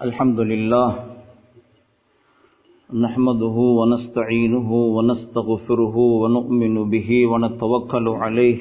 الحمد لله نحمده ونستعينه ونستغفره ونؤمن به ونتوكل عليه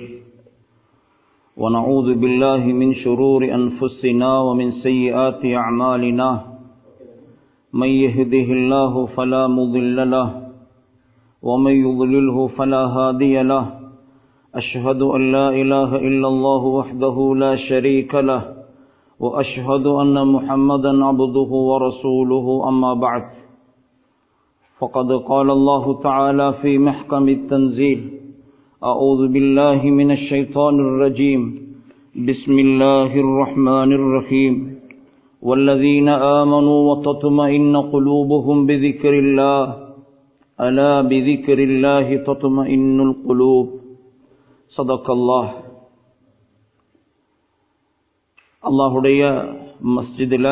ونعوذ بالله من شرور أنفسنا ومن سيئات أعمالنا من يهده الله فلا مضل له ومن يضلله فلا هادي له أشهد أن لا إله إلا الله وحده لا شريك له وأشهد أن محمدا عبده ورسوله أما بعد فقد قال الله تعالى في محكم التنزيل أعوذ بالله من الشيطان الرجيم بسم الله الرحمن الرحيم والذين آمنوا وتطمئن قلوبهم بذكر الله ألا بذكر الله تطمئن القلوب صدق الله அல்லாஹுடைய மஸ்ஜிதில்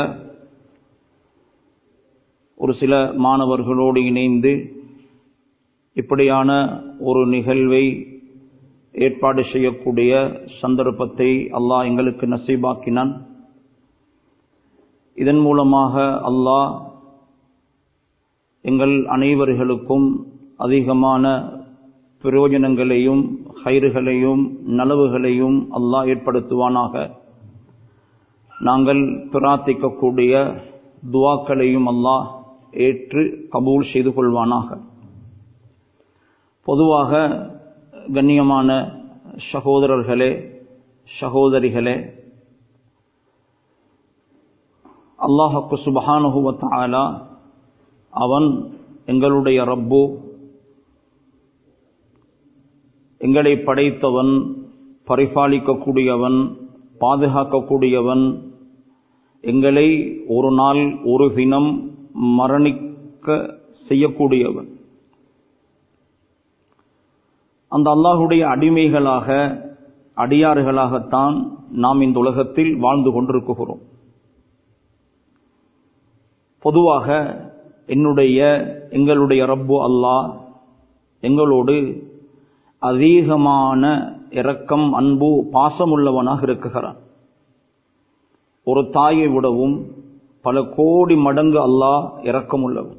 ஒரு சில மாணவர்களோடு இணைந்து இப்படியான ஒரு நிகழ்வை ஏற்பாடு செய்யக்கூடிய சந்தர்ப்பத்தை அல்லாஹ் எங்களுக்கு நசீபாக்கினான் இதன் மூலமாக அல்லாஹ் எங்கள் அனைவர்களுக்கும் அதிகமான பிரயோஜனங்களையும் ஹைறுகளையும் நலவுகளையும் அல்லாஹ் ஏற்படுத்துவானாக நாங்கள் பிரார்த்திக்கக்கூடிய துவாக்களையும் அல்லாஹ் ஏற்று கபூல் செய்து கொள்வானாக பொதுவாக கண்ணியமான சகோதரர்களே சகோதரிகளே அல்லாஹக்கு சுபஹானுகுவத்தாலா அவன் எங்களுடைய ரப்பு எங்களை படைத்தவன் பரிபாலிக்கக்கூடியவன் பாதுகாக்கக்கூடியவன் எங்களை ஒரு நாள் ஒரு தினம் மரணிக்க செய்யக்கூடியவன் அந்த அல்லாஹுடைய அடிமைகளாக அடியாறுகளாகத்தான் நாம் இந்த உலகத்தில் வாழ்ந்து கொண்டிருக்கிறோம் பொதுவாக என்னுடைய எங்களுடைய ரப்பு அல்லாஹ் எங்களோடு அதிகமான இரக்கம் அன்பு பாசமுள்ளவனாக இருக்குகிறான் ஒரு தாயை விடவும் பல கோடி மடங்கு அல்லாஹ் இரக்கம் உள்ளவன்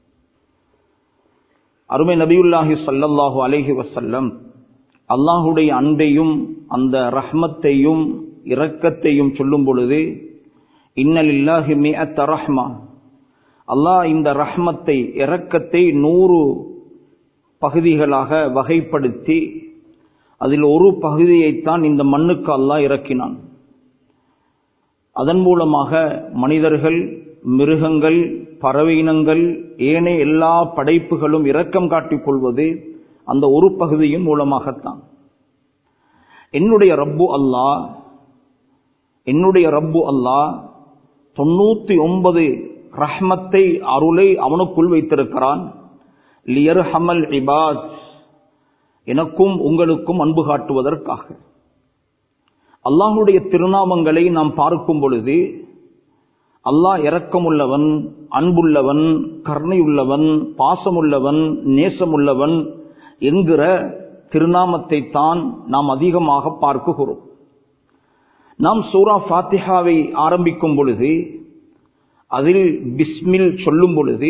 அருமை நபியுல்லாஹி சல்லல்லாஹு அலஹி வசல்லம் அல்லாஹுடைய அன்பையும் அந்த ரஹ்மத்தையும் இரக்கத்தையும் சொல்லும் பொழுது இன்னலில்லாஹி மிஅத்த ரஹ்மா அல்லாஹ் இந்த ரஹ்மத்தை இரக்கத்தை நூறு பகுதிகளாக வகைப்படுத்தி அதில் ஒரு பகுதியைத்தான் இந்த மண்ணுக்கு அல்லாஹ் இறக்கினான் அதன் மூலமாக மனிதர்கள் மிருகங்கள் பறவையினங்கள் ஏனைய எல்லா படைப்புகளும் இரக்கம் காட்டிக் கொள்வது அந்த ஒரு பகுதியின் மூலமாகத்தான் என்னுடைய ரப்பு அல்லாஹ் என்னுடைய ரப்பு அல்லாஹ் தொண்ணூத்தி ஒன்பது ரஹ்மத்தை அருளை அவனுக்குள் வைத்திருக்கிறான் லியர் ஹமல் இபாத் எனக்கும் உங்களுக்கும் அன்பு காட்டுவதற்காக அல்லாஹுடைய திருநாமங்களை நாம் பார்க்கும் பொழுது அல்லாஹ் இரக்கமுள்ளவன் அன்புள்ளவன் கருணையுள்ளவன் பாசமுள்ளவன் நேசமுள்ளவன் என்கிற திருநாமத்தை தான் நாம் அதிகமாக பார்க்குகிறோம் நாம் சூரா ஃபாத்திஹாவை ஆரம்பிக்கும் பொழுது அதில் பிஸ்மில் சொல்லும் பொழுது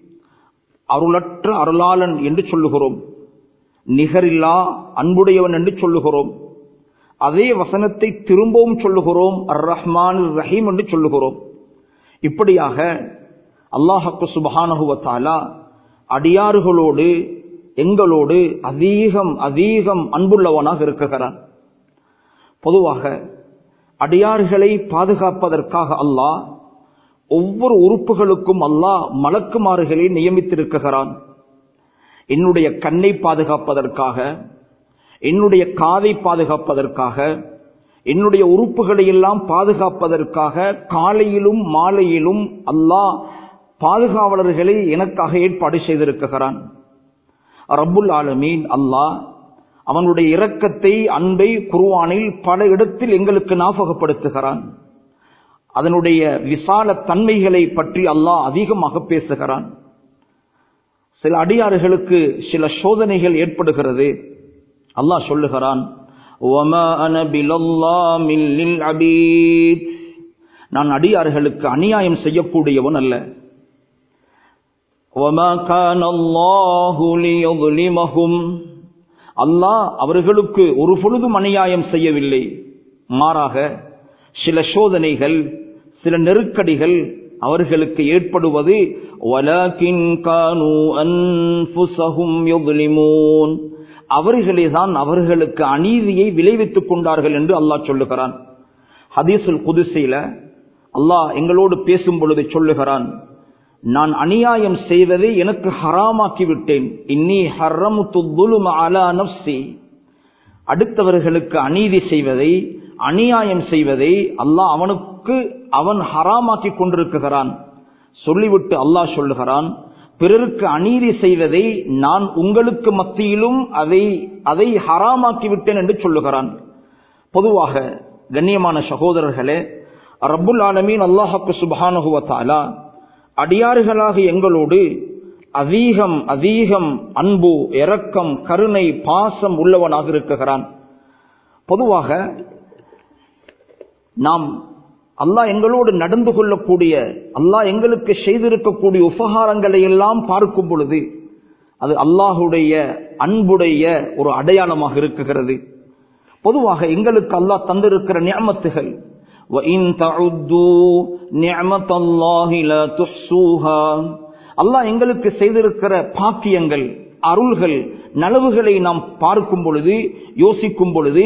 அருளற்ற அருளாளன் என்று சொல்லுகிறோம் நிகரில்லா அன்புடையவன் என்று சொல்லுகிறோம் அதே வசனத்தை திரும்பவும் சொல்லுகிறோம் அர் ரஹ்மான் ரஹீம் என்று சொல்லுகிறோம் இப்படியாக அல்லாஹக்கு சுபஹானகுவத்தாலா அடியாறுகளோடு எங்களோடு அதிகம் அதிகம் அன்புள்ளவனாக இருக்குகிறான் பொதுவாக அடியாறுகளை பாதுகாப்பதற்காக அல்லாஹ் ஒவ்வொரு உறுப்புகளுக்கும் அல்லாஹ் மலக்குமாறுகளை நியமித்திருக்கிறான் என்னுடைய கண்ணை பாதுகாப்பதற்காக என்னுடைய காதை பாதுகாப்பதற்காக என்னுடைய உறுப்புகளை எல்லாம் பாதுகாப்பதற்காக காலையிலும் மாலையிலும் அல்லாஹ் பாதுகாவலர்களை எனக்காக ஏற்பாடு செய்திருக்கிறான் ரப்புல் ஆலமீன் அல்லாஹ் அவனுடைய இரக்கத்தை அன்பை குருவானில் பல இடத்தில் எங்களுக்கு ஞாபகப்படுத்துகிறான் அதனுடைய விசால தன்மைகளை பற்றி அல்லாஹ் அதிகமாக பேசுகிறான் சில அடியாறுகளுக்கு சில சோதனைகள் ஏற்படுகிறது அல்லாஹ் சொல்லுகிறான் وَمَا أَنَا بِلَظَّامٍ لِلْعَبِيدِ நான் அடியார்களுக்கு அநியாயம் செய்யக்கூடியவன் அல்ல وَمَا كَانَ اللَّهُ لِيَظْلِمَهُمْ அல்லாஹ் அவர்களுக்கு ஒரு பொழுதும் அநியாயம் செய்யவில்லை மாறாக சில சோதனைகள் சில நெருக்கடிகள் அவர்களுக்கு ஏற்படுவது وَلَكِنْ كَانُوا أَنفُسَهُمْ يَظْلِمُونَ அவர்களே தான் அவர்களுக்கு அநீதியை விளைவித்துக் கொண்டார்கள் என்று அல்லாஹ் சொல்லுகிறான் ஹதீசுல் குதிசையில அல்லாஹ் எங்களோடு பேசும் பொழுது சொல்லுகிறான் நான் அநியாயம் செய்வதை எனக்கு ஹராமாக்கி விட்டேன் இன்னி ஹர்ரமுத்துல்லும அலா நப்சி அடுத்தவர்களுக்கு அநீதி செய்வதை அநியாயம் செய்வதை அல்லாஹ் அவனுக்கு அவன் ஹராமாக்கி கொண்டிருக்கிறான் சொல்லிவிட்டு அல்லாஹ் சொல்லுகிறான் பிறருக்கு அநீதி செய்வதை நான் உங்களுக்கு மத்தியிலும் அதை அதை ஹராமாக்கி விட்டேன் என்று சொல்லுகிறான் பொதுவாக கண்ணியமான சகோதரர்களே ரப்புல் ஆலமீன் அல்லாஹாக்கு சுபானுகுவத்தாலா அடியாறுகளாக எங்களோடு அதிகம் அதிகம் அன்பு இரக்கம் கருணை பாசம் உள்ளவனாக இருக்குகிறான் பொதுவாக நாம் அல்லாஹ் எங்களோடு நடந்து கொள்ளக்கூடிய அல்லாஹ் எங்களுக்கு செய்திருக்கக்கூடிய உபகாரங்களை எல்லாம் பார்க்கும் பொழுது அது அல்லாஹுடைய அன்புடைய ஒரு அடையாளமாக இருக்குகிறது பொதுவாக எங்களுக்கு அல்லாஹ் தந்திருக்கிற நியமத்துகள் அல்லாஹ் எங்களுக்கு செய்திருக்கிற பாக்கியங்கள் அருள்கள் நலவுகளை நாம் பார்க்கும் பொழுது யோசிக்கும் பொழுது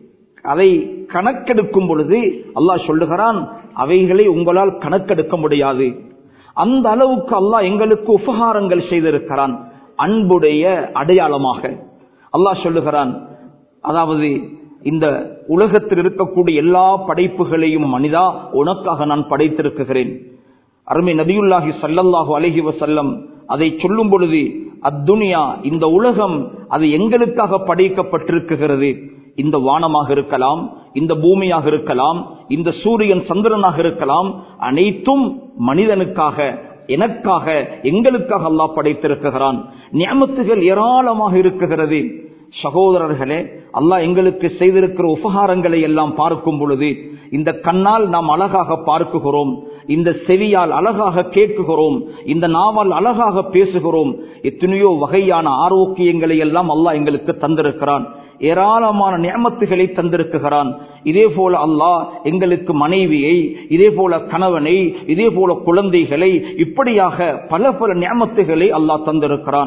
அதை கணக்கெடுக்கும் பொழுது அல்லாஹ் சொல்லுகிறான் அவைகளை உங்களால் கணக்கெடுக்க முடியாது அந்த அளவுக்கு அல்லாஹ் எங்களுக்கு உபகாரங்கள் செய்திருக்கிறான் அன்புடைய அடையாளமாக அல்லாஹ் சொல்லுகிறான் அதாவது இந்த உலகத்தில் இருக்கக்கூடிய எல்லா படைப்புகளையும் மனிதா உனக்காக நான் படைத்திருக்கிறேன் அருமை நபியுல்லாஹி சல்லல்லாஹு அலஹி வசல்லம் அதை சொல்லும் பொழுது அத்துனியா இந்த உலகம் அது எங்களுக்காக படைக்கப்பட்டிருக்கிறது இந்த வானமாக இருக்கலாம் இந்த பூமியாக இருக்கலாம் இந்த சூரியன் சந்திரனாக இருக்கலாம் அனைத்தும் மனிதனுக்காக எனக்காக எங்களுக்காக அல்லாஹ் படைத்திருக்கிறான் நியமத்துகள் ஏராளமாக இருக்குகிறது சகோதரர்களே அல்லாஹ் எங்களுக்கு செய்திருக்கிற உபகாரங்களை எல்லாம் பார்க்கும் பொழுது இந்த கண்ணால் நாம் அழகாக பார்க்குகிறோம் இந்த செவியால் அழகாக கேட்குகிறோம் இந்த நாவால் அழகாக பேசுகிறோம் எத்தனையோ வகையான ஆரோக்கியங்களை எல்லாம் அல்லாஹ் எங்களுக்கு தந்திருக்கிறான் ஏராளமான நியமத்துகளை தந்திருக்கிறான் இதே போல அல்லாஹ் எங்களுக்கு மனைவியை இதே போல கணவனை இதே போல குழந்தைகளை இப்படியாக பல பல நியமத்துகளை அல்லாஹ் தந்திருக்கிறான்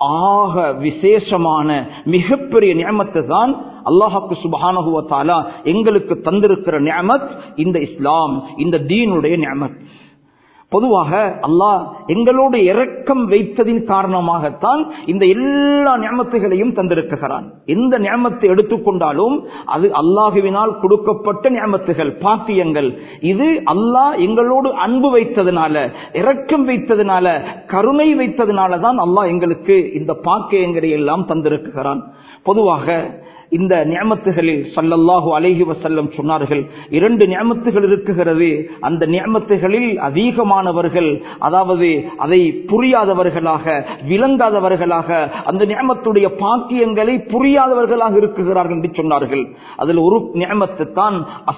ஆக விசேஷமான மிகப்பெரிய நியமத்தை தான் அல்லாஹாக்கு சுபானகுவத்தாலா எங்களுக்கு தந்திருக்கிற நியமத் இந்த இஸ்லாம் இந்த தீனுடைய நியமத் பொதுவாக அல்லாஹ் எங்களோடு இரக்கம் வைத்ததின் காரணமாகத்தான் இந்த எல்லா நியமத்துகளையும் தந்திருக்கிறான் எந்த நியமத்தை எடுத்துக்கொண்டாலும் அது அல்லாஹுவினால் கொடுக்கப்பட்ட நியமத்துகள் பாக்கியங்கள் இது அல்லாஹ் எங்களோடு அன்பு வைத்ததுனால இரக்கம் வைத்ததுனால கருணை வைத்ததுனால தான் அல்லாஹ் எங்களுக்கு இந்த பாக்கியங்களை எல்லாம் தந்திருக்கிறான் பொதுவாக இந்த நியமத்துகளில் சல்லல்லாஹு அலைஹி வசல்லம் சொன்னார்கள் இரண்டு நியமத்துகள் இருக்குகிறது அந்த நியமத்துகளில் அதிகமானவர்கள் அதாவது அதை புரியாதவர்களாக விளங்காதவர்களாக அந்த நியமத்துடைய பாக்கியங்களை புரியாதவர்களாக இருக்குகிறார்கள் என்று சொன்னார்கள் அதில் ஒரு நியமத்து தான்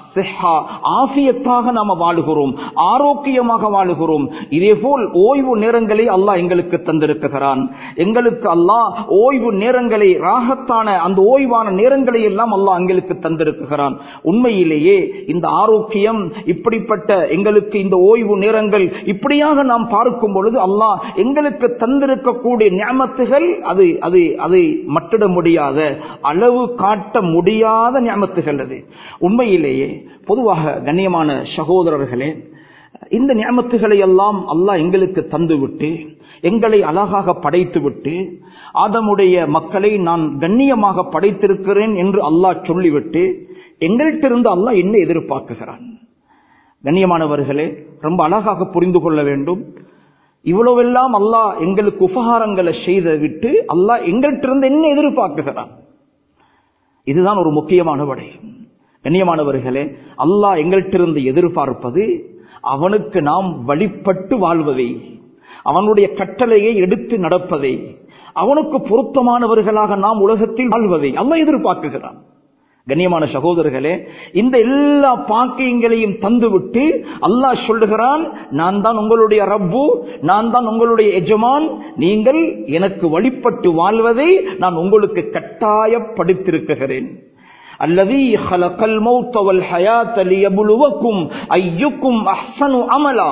ஆசியத்தாக நாம வாழுகிறோம் ஆரோக்கியமாக வாழுகிறோம் இதே போல் ஓய்வு நேரங்களை அல்லாஹ் எங்களுக்கு தந்திருக்கிறான் எங்களுக்கு அல்லாஹ் ஓய்வு நேரங்களை ராகத்தான அந்த ஓய்வான நேரங்களை எல்லாம் அல்லாஹ் எங்களுக்கு தந்திருக்கிறான் உண்மையிலேயே இந்த ஆரோக்கியம் இப்படிப்பட்ட எங்களுக்கு இந்த ஓய்வு நேரங்கள் இப்படியாக நாம் பார்க்கும் பொழுது அல்லாஹ் எங்களுக்கு தந்திருக்கக்கூடிய ஞாபத்துகள் அது அது அதை மட்டிட முடியாத அளவு காட்ட முடியாத ஞாபத்துகள் அது உண்மையிலேயே பொதுவாக கண்ணியமான சகோதரர்களே இந்த நியமத்துகளை எல்லாம் அல்லாஹ் எங்களுக்கு தந்துவிட்டு எங்களை அழகாக படைத்துவிட்டு ஆதமுடைய மக்களை நான் கண்ணியமாக படைத்திருக்கிறேன் என்று அல்லாஹ் சொல்லிவிட்டு எங்கள்கிட்ட அல்லாஹ் என்ன எதிர்பார்க்குகிறான் கண்ணியமானவர்களே ரொம்ப அழகாக புரிந்து கொள்ள வேண்டும் இவ்வளவெல்லாம் அல்லாஹ் எங்களுக்கு உபகாரங்களை செய்து விட்டு அல்லாஹ் எங்கள்கிட்ட என்ன எதிர்பார்க்குகிறான் இதுதான் ஒரு முக்கியமான விடை கண்ணியமானவர்களே அல்லாஹ் எங்கள்கிட்ட எதிர்பார்ப்பது அவனுக்கு நாம் வழிபட்டு வாழ்வதை அவனுடைய கட்டளையை எடுத்து நடப்பதை அவனுக்கு பொருத்தமானவர்களாக நாம் உலகத்தில் வாழ்வதை அல்ல எதிர்பார்க்குகிறான் கண்ணியமான சகோதரர்களே இந்த எல்லா பாக்கியங்களையும் தந்துவிட்டு அல்லாஹ் சொல்லுகிறான் நான் தான் உங்களுடைய ரப்பு நான் தான் உங்களுடைய எஜமான் நீங்கள் எனக்கு வழிபட்டு வாழ்வதை நான் உங்களுக்கு கட்டாயப்படுத்திருக்கிறேன் அல்லது ஹலகல் மௌத்த வல் ஹயாத்த லியபுலுவக்கும் ஐயுக்கும் அஹ்சனு அமலா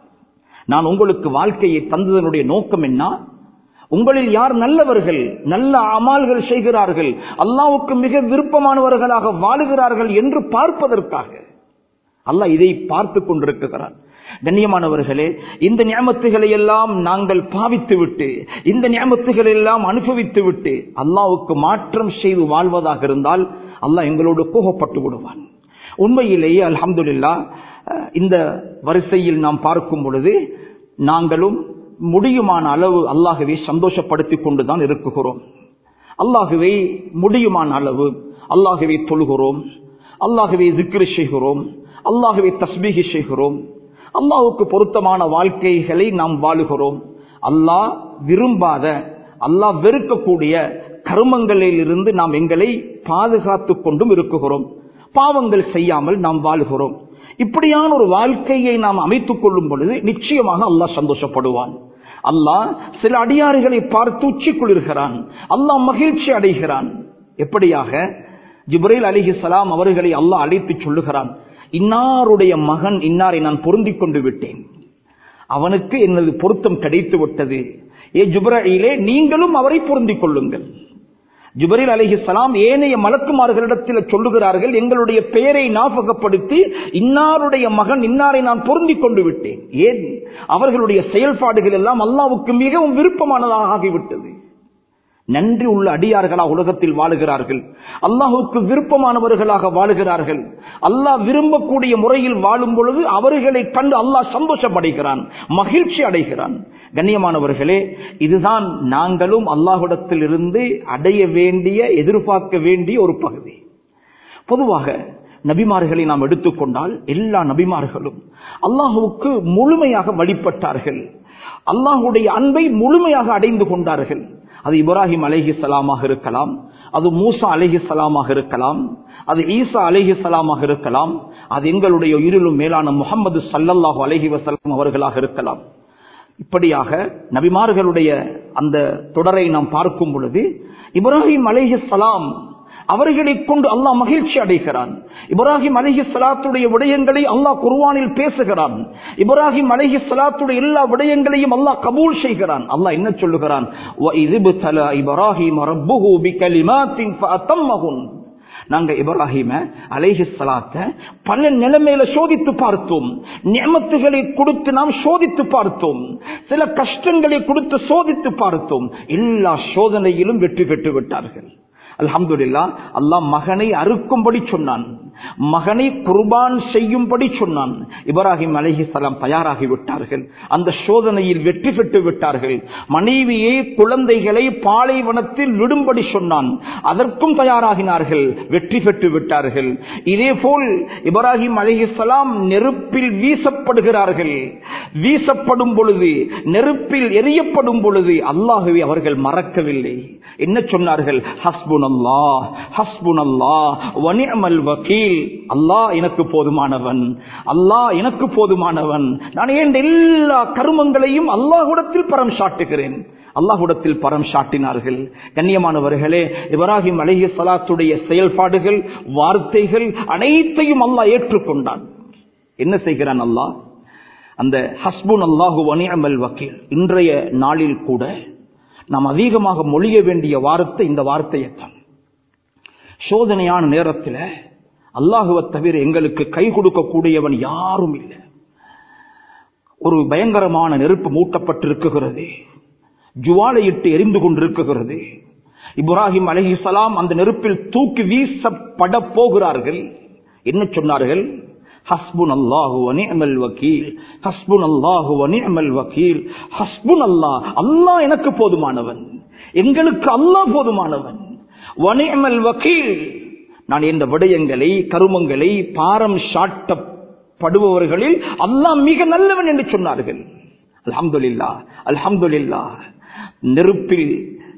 நான் உங்களுக்கு வாழ்க்கையை தந்ததனுடைய நோக்கம் என்ன உங்களில் யார் நல்லவர்கள் நல்ல அமால்கள் செய்கிறார்கள் அல்லாவுக்கு மிக விருப்பமானவர்களாக வாழுகிறார்கள் என்று பார்ப்பதற்காக அல்லாஹ் இதை பார்த்து கொண்டிருக்கிறான் கண்ணியமானவர்களே இந்த ஞாபத்துகளை எல்லாம் நாங்கள் பாவித்து விட்டு இந்த ஞாபத்துகளை எல்லாம் அனுபவித்து விட்டு அல்லாவுக்கு மாற்றம் செய்து வாழ்வதாக இருந்தால் அல்லாஹ் எங்களோடு கோபப்பட்டு விடுவான் உண்மையிலேயே அல்ஹம்துலில்லா இந்த வரிசையில் நாம் பார்க்கும் பொழுது நாங்களும் முடியுமான அளவு அல்லாகவே சந்தோஷப்படுத்திக் கொண்டுதான் இருக்குகிறோம் அல்லாகவே முடியுமான அளவு அல்லாகவே தொழுகிறோம் அல்லாகவே திக்ரு செய்கிறோம் அல்லாகவே தஸ்பீகி செய்கிறோம் அல்லாஹுக்கு பொருத்தமான வாழ்க்கைகளை நாம் வாழுகிறோம் அல்லாஹ் விரும்பாத அல்லாஹ் வெறுக்கக்கூடிய கருமங்களில் இருந்து நாம் எங்களை பாதுகாத்துக் கொண்டும் இருக்குகிறோம் பாவங்கள் செய்யாமல் நாம் வாழுகிறோம் இப்படியான ஒரு வாழ்க்கையை நாம் அமைத்துக் கொள்ளும் பொழுது நிச்சயமாக அல்லாஹ் சந்தோஷப்படுவான் அல்லாஹ் சில அடியாறுகளை பார்த்து உச்சி குளிர்கிறான் அல்லாஹ் மகிழ்ச்சி அடைகிறான் எப்படியாக ஜிப்ரேல் அலிஹி சலாம் அவர்களை அல்லாஹ் அழைத்து சொல்லுகிறான் இன்னாருடைய மகன் இன்னாரை நான் பொருந்திக் கொண்டு விட்டேன் அவனுக்கு எனது பொருத்தம் கிடைத்து விட்டது ஏ ஜுப்ரயிலே நீங்களும் அவரை பொருந்திக் கொள்ளுங்கள் ஜுபரில் அலிஹி சலாம் ஏனைய மலக்குமார்களிடத்தில் சொல்லுகிறார்கள் எங்களுடைய பெயரை ஞாபகப்படுத்தி இன்னாருடைய மகன் இன்னாரை நான் பொருந்திக் கொண்டு விட்டேன் ஏன் அவர்களுடைய செயல்பாடுகள் எல்லாம் அல்லாவுக்கு மிகவும் விருப்பமானதாக ஆகிவிட்டது நன்றி உள்ள அடியார்களாக உலகத்தில் வாழுகிறார்கள் அல்லாஹுக்கு விருப்பமானவர்களாக வாழுகிறார்கள் அல்லாஹ் விரும்பக்கூடிய முறையில் வாழும் பொழுது அவர்களை கண்டு அல்லாஹ் சந்தோஷப்படுகிறான் மகிழ்ச்சி அடைகிறான் கண்ணியமானவர்களே இதுதான் நாங்களும் அல்லாஹுடத்தில் இருந்து அடைய வேண்டிய எதிர்பார்க்க வேண்டிய ஒரு பகுதி பொதுவாக நபிமார்களை நாம் எடுத்துக்கொண்டால் எல்லா நபிமார்களும் அல்லாஹுவுக்கு முழுமையாக வழிபட்டார்கள் அல்லாஹுடைய அன்பை முழுமையாக அடைந்து கொண்டார்கள் அது இப்ராஹிம் அலஹி சலாமாக இருக்கலாம் அது மூசா அலஹி சலாமாக இருக்கலாம் அது ஈசா அலஹி சலாமாக இருக்கலாம் அது எங்களுடைய உயிரிலும் மேலான முகமது சல்லல்லாஹு அலஹி வசலாம் அவர்களாக இருக்கலாம் இப்படியாக நபிமார்களுடைய அந்த தொடரை நாம் பார்க்கும் பொழுது இப்ராஹிம் அலஹி சலாம் அவர்களை கொண்டு அல்லாஹ் மகிழ்ச்சி அடைகிறான் இப்ராஹிம் அலஹி சலாத்துடைய விடயங்களை அல்லாஹ் குர்வானில் பேசுகிறான் இப்ராஹிம் அலஹி சலாத்துடைய எல்லா விடயங்களையும் அல்லாஹ் கபூல் செய்கிறான் அல்லாஹ் என்ன சொல்லுகிறான் இப்ராஹிம் நாங்க இப்ராஹிம அலேஹி சலாத்த பல நிலைமையில சோதித்து பார்த்தோம் நியமத்துகளை கொடுத்து நாம் சோதித்து பார்த்தோம் சில கஷ்டங்களை கொடுத்து சோதித்து பார்த்தோம் எல்லா சோதனையிலும் வெற்றி பெற்று விட்டார்கள் அல்ஹம்துல்லா அல்லாஹ் மகனை அறுக்கும்படி சொன்னான் மகனை குர்பான் செய்யும்படி சொன்னான் இப்ராஹிம் அலஹி சலாம் தயாராகி விட்டார்கள் அந்த சோதனையில் வெற்றி பெற்று விட்டார்கள் மனைவியை குழந்தைகளை பாலைவனத்தில் விடும்படி சொன்னான் அதற்கும் தயாராகினார்கள் வெற்றி பெற்று விட்டார்கள் இதே போல் இப்ராஹிம் அலஹி சலாம் நெருப்பில் வீசப்படுகிறார்கள் வீசப்படும் பொழுது நெருப்பில் எரியப்படும் பொழுது அல்லாகவே அவர்கள் மறக்கவில்லை என்ன சொன்னார்கள் ஹஸ்புன் அல்லா ஹஸ்புன் அல்லா வனிமல் வக்கீல் அல்லாஹ் எனக்கு போதுமானவன் அல்லாஹ் எனக்கு போதுமானவன் நான் ஏன் எல்லா கருமங்களையும் அல்லாஹுடத்தில் பரம் சாட்டுகிறேன் அல்லாஹுடத்தில் பரம் சாட்டினார்கள் கண்ணியமானவர்களே இப்ராஹிம் அலஹி சலாத்துடைய செயல்பாடுகள் வார்த்தைகள் அனைத்தையும் அல்லாஹ் ஏற்றுக்கொண்டான் என்ன செய்கிறான் அல்லாஹ் அந்த ஹஸ்புன் அல்லாஹு வனிமல் வக்கீல் இன்றைய நாளில் கூட நாம் அதிகமாக மொழிய வேண்டிய வார்த்தை இந்த வார்த்தையைத்தான் சோதனையான நேரத்தில் அல்லாஹுவை தவிர எங்களுக்கு கை கொடுக்கக்கூடியவன் யாரும் இல்லை ஒரு பயங்கரமான நெருப்பு மூட்டப்பட்டிருக்குகிறது ஜுவாலையிட்டு எரிந்து கொண்டிருக்குகிறது இப்ராஹிம் அலஹி சலாம் அந்த நெருப்பில் தூக்கி வீசப்பட போகிறார்கள் என்ன சொன்னார்கள் ஹஸ்புன் அல்லாஹு அனிமல் வக்கீல் ஹஸ்புன் அல்லாஹு அனிமல் வக்கீல் ஹஸ்புன் அல்லாஹ் அல்லாஹ் எனக்கு போதுமானவன் எங்களுக்கு அல்லாஹ் போதுமானவன் வனிமல் வக்கீல் நான் இந்த விடயங்களை கருமங்களை பாரம் சாட்டப்படுபவர்களில் அல்லாஹ் மிக நல்லவன் என்று சொன்னார்கள் அல்ஹம்துலில்லா அல்ஹம்துலில்லா நெருப்பில்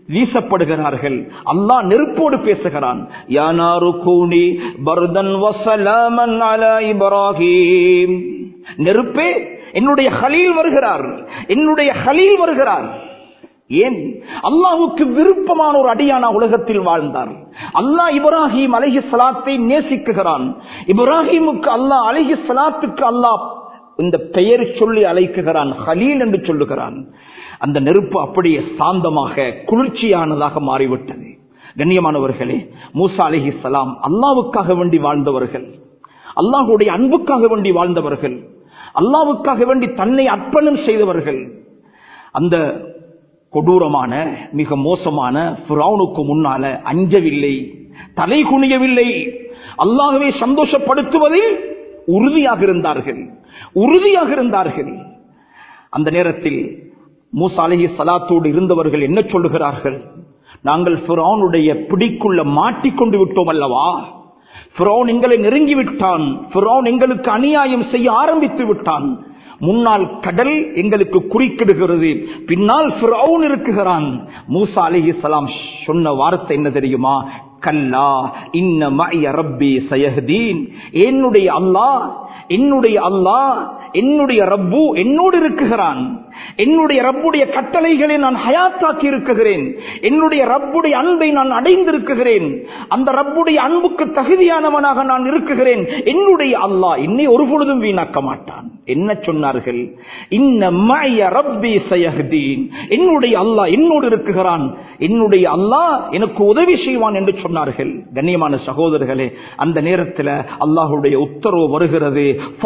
வீசப்படுகிறார்கள் அல்லாஹ் நெருப்போடு பேசுகிறான் யானாரு கூனி பர்தன் வசலாமன் அலா இப்ராஹிம் நெருப்பே என்னுடைய ஹலீல் வருகிறார் என்னுடைய ஹலீல் வருகிறார் ஏன் அல்லாஹுக்கு விருப்பமான ஒரு அடியான உலகத்தில் வாழ்ந்தார் அல்லாஹ் இப்ராஹிம் அலஹி சலாத்தை நேசிக்குகிறான் இப்ராஹிமுக்கு அல்லாஹ் அலஹி சலாத்துக்கு அல்லாஹ் இந்த பெயர் சொல்லி அழைக்குகிறான் ஹலீல் என்று சொல்லுகிறான் அந்த நெருப்பு அப்படியே சாந்தமாக குளிர்ச்சியானதாக மாறிவிட்டது கண்ணியமானவர்களே மூசா அலஹி சலாம் அல்லாவுக்காக வேண்டி வாழ்ந்தவர்கள் அல்லாஹுடைய அன்புக்காக வேண்டி வாழ்ந்தவர்கள் அல்லாவுக்காக வேண்டி தன்னை அர்ப்பணம் செய்தவர்கள் அந்த கொடூரமான மிக மோசமான புராவுனுக்கு முன்னால அஞ்சவில்லை தலை குனியவில்லை அல்லாகவே சந்தோஷப்படுத்துவதில் உறுதியாக இருந்தார்கள் உறுதியாக இருந்தார்கள் அந்த நேரத்தில் மூசா அலஹி சலாத்தோடு இருந்தவர்கள் என்ன சொல்லுகிறார்கள் நாங்கள் பிறவுனுடைய பிடிக்குள்ள மாட்டிக்கொண்டு விட்டோம் அல்லவா பிறவுன் எங்களை நெருங்கி விட்டான் பிறவுன் எங்களுக்கு அநியாயம் செய்ய ஆரம்பித்து விட்டான் முன்னால் கடல் எங்களுக்கு குறுக்கிடுகிறது பின்னால் ஃபிரௌன் இருக்குகிறான் மூசா அலிஹி சலாம் சொன்ன வார்த்தை என்ன தெரியுமா கல்லா இன்ன மய ரப்பி சயஹதீன் என்னுடைய அல்லாஹ் என்னுடைய அல்லாஹ் என்னுடைய ரப்பு என்னோடு இருக்குகிறான் என்னுடைய ரப்புடைய கட்டளைகளை நான் ஹயாத்தாக்கி இருக்குகிறேன் என்னுடைய ரப்புடைய அன்பை நான் அடைந்திருக்குகிறேன் அந்த ரப்புடைய அன்புக்கு தகுதியானவனாக நான் இருக்குகிறேன் என்னுடைய அல்லாஹ் என்னை ஒரு பொழுதும் வீணாக்க மாட்டான் என்ன சொன்னார்கள் இன்ன மய ரப்பி சயஹதீன் என்னுடைய அல்லாஹ் என்னோடு இருக்குகிறான் என்னுடைய அல்லாஹ் எனக்கு உதவி செய்வான் என்று சொன்னார்கள் கண்ணியமான சகோதரர்களே அந்த நேரத்தில் அல்லாஹுடைய உத்தரவு வருகிறது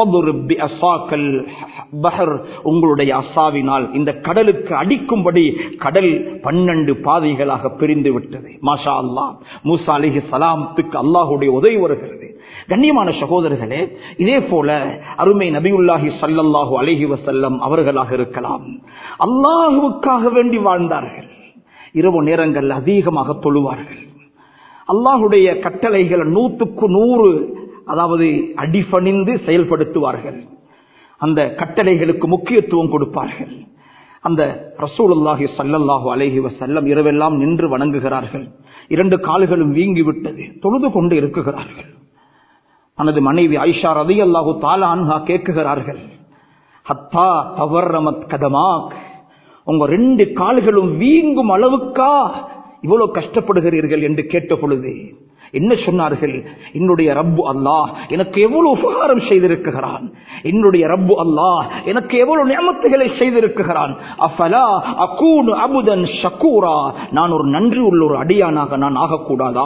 உங்களுடைய அசாவினால் இந்த கடலுக்கு அடிக்கும்படி கடல் பன்னெண்டு பாதைகளாக பிரிந்து விட்டது மாஷா அல்லா மூசா அலிஹி சலாமத்துக்கு அல்லாஹுடைய உதவி வருகிறது கண்ணியமான சகோதரர்களே இதே போல அருமை நபியுல்லாஹி சல்லல்லாஹு அலஹி வசல்லம் அவர்களாக இருக்கலாம் அல்லாஹுவுக்காக வேண்டி வாழ்ந்தார்கள் இரவு நேரங்கள் அதிகமாக தொழுவார்கள் அல்லாஹுடைய கட்டளைகளை நூற்றுக்கு நூறு அதாவது அடிபணிந்து செயல்படுத்துவார்கள் அந்த கட்டளைகளுக்கு முக்கியத்துவம் கொடுப்பார்கள் அந்த ரசூலுல்லாஹி சல்லல்லாஹு அலைஹி வசல்லம் இரவெல்லாம் நின்று வணங்குகிறார்கள் இரண்டு கால்களும் வீங்கி விட்டது தொழுது கொண்டு இருக்குகிறார்கள் தனது மனைவி ஐஷா ரதி அல்லாஹு தாலான்ஹா கேட்குகிறார்கள் ஹத்தா தவறமத் கதமாக் உங்க ரெண்டு கால்களும் வீங்கும் அளவுக்கா இவ்வளவு கஷ்டப்படுகிறீர்கள் என்று கேட்ட பொழுது என்ன சொன்னார்கள் என்னுடைய ரப்பு அல்லாஹ் எனக்கு எவ்வளவு உபகாரம் செய்திருக்கிறான் என்னுடைய ரப்பு அல்லாஹ் எனக்கு எவ்வளவு நியமத்துகளை செய்திருக்கிறான் அஃபலா அகூனு அபுதன் ஷக்கூரா நான் ஒரு நன்றி உள்ள ஒரு அடியானாக நான் ஆகக்கூடாதா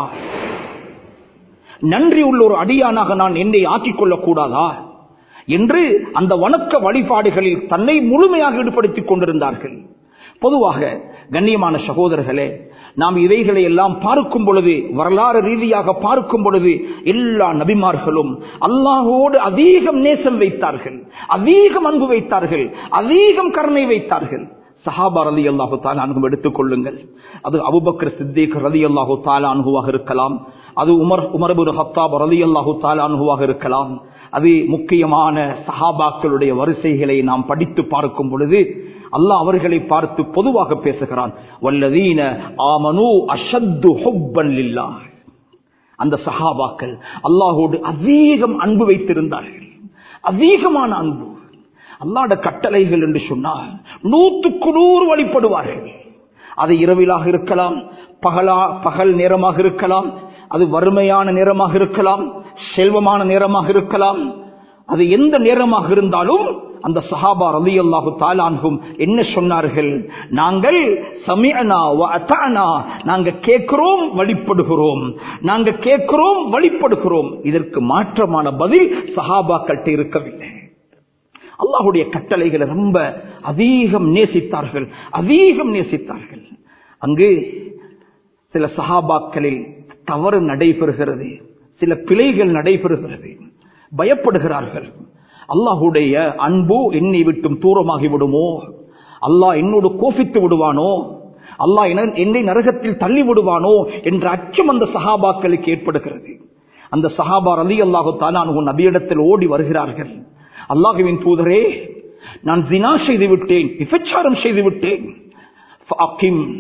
நன்றி உள்ள ஒரு அடியானாக நான் என்னை ஆக்கிக் கொள்ளக்கூடாதா என்று அந்த வணக்க வழிபாடுகளில் தன்னை முழுமையாக ஈடுபடுத்திக் கொண்டிருந்தார்கள் பொதுவாக கண்ணியமான சகோதரர்களே நாம் இவைகளை எல்லாம் பார்க்கும் பொழுது வரலாறு ரீதியாக பார்க்கும் பொழுது எல்லா நபிமார்களும் அல்லாஹோடு அதிகம் நேசம் வைத்தார்கள் அதிகம் அன்பு வைத்தார்கள் அதிகம் கருணை வைத்தார்கள் சஹாபா ரதி அல்லாஹு தாலா அனுபவம் எடுத்துக் கொள்ளுங்கள் அது அபுபக்கர் சித்திக் ரதி அல்லாஹு தாலா அனுபவாக இருக்கலாம் அது உமர் உமரபுர் ஹத்தாப் ரதி அல்லாஹு தாலா அனுபவாக இருக்கலாம் அது முக்கியமான சஹாபாக்களுடைய வரிசைகளை நாம் படித்து பார்க்கும் பொழுது அல்லாஹ் அவர்களை பார்த்து பொதுவாக பேசுகிறான் வல்லதீன ஆமனு அஷத்து ஹுப்பன் லில்லா அந்த சஹாபாக்கள் அல்லாஹோடு அதிகம் அன்பு வைத்திருந்தார்கள் அதிகமான அன்பு அல்லாட கட்டளைகள் என்று சொன்னால் நூற்றுக்கு நூறு வழிபடுவார்கள் அது இரவிலாக இருக்கலாம் பகலா பகல் நேரமாக இருக்கலாம் அது வறுமையான நேரமாக இருக்கலாம் செல்வமான நேரமாக இருக்கலாம் அது எந்த நேரமாக இருந்தாலும் அந்த சஹாபா ரலி அல்லாஹு தாலான்கும் என்ன சொன்னார்கள் நாங்கள் சமயனா நாங்க கேட்கிறோம் வழிபடுகிறோம் நாங்க கேட்கிறோம் வழிபடுகிறோம் இதற்கு மாற்றமான பதில் சஹாபாக்கள்கிட்ட இருக்கவில்லை அல்லாஹுடைய கட்டளைகளை ரொம்ப அதிகம் நேசித்தார்கள் அதிகம் நேசித்தார்கள் அங்கு சில சஹாபாக்களில் தவறு நடைபெறுகிறது சில பிழைகள் நடைபெறுகிறது பயப்படுகிறார்கள் அல்லாஹுடைய அன்பு என்னை விட்டும் தூரமாகி விடுமோ அல்லாஹ் என்னோடு கோபித்து விடுவானோ அல்லாஹ் என்னை நரகத்தில் தள்ளி விடுவானோ என்ற அச்சம் அந்த சஹாபாக்களுக்கு ஏற்படுகிறது அந்த சஹாபா அலி அல்லாஹு தாலான் நபியிடத்தில் ஓடி வருகிறார்கள் அல்லாஹுவின் தூதரே நான் ஜினா செய்து விட்டேன் விபச்சாரம் செய்து விட்டேன்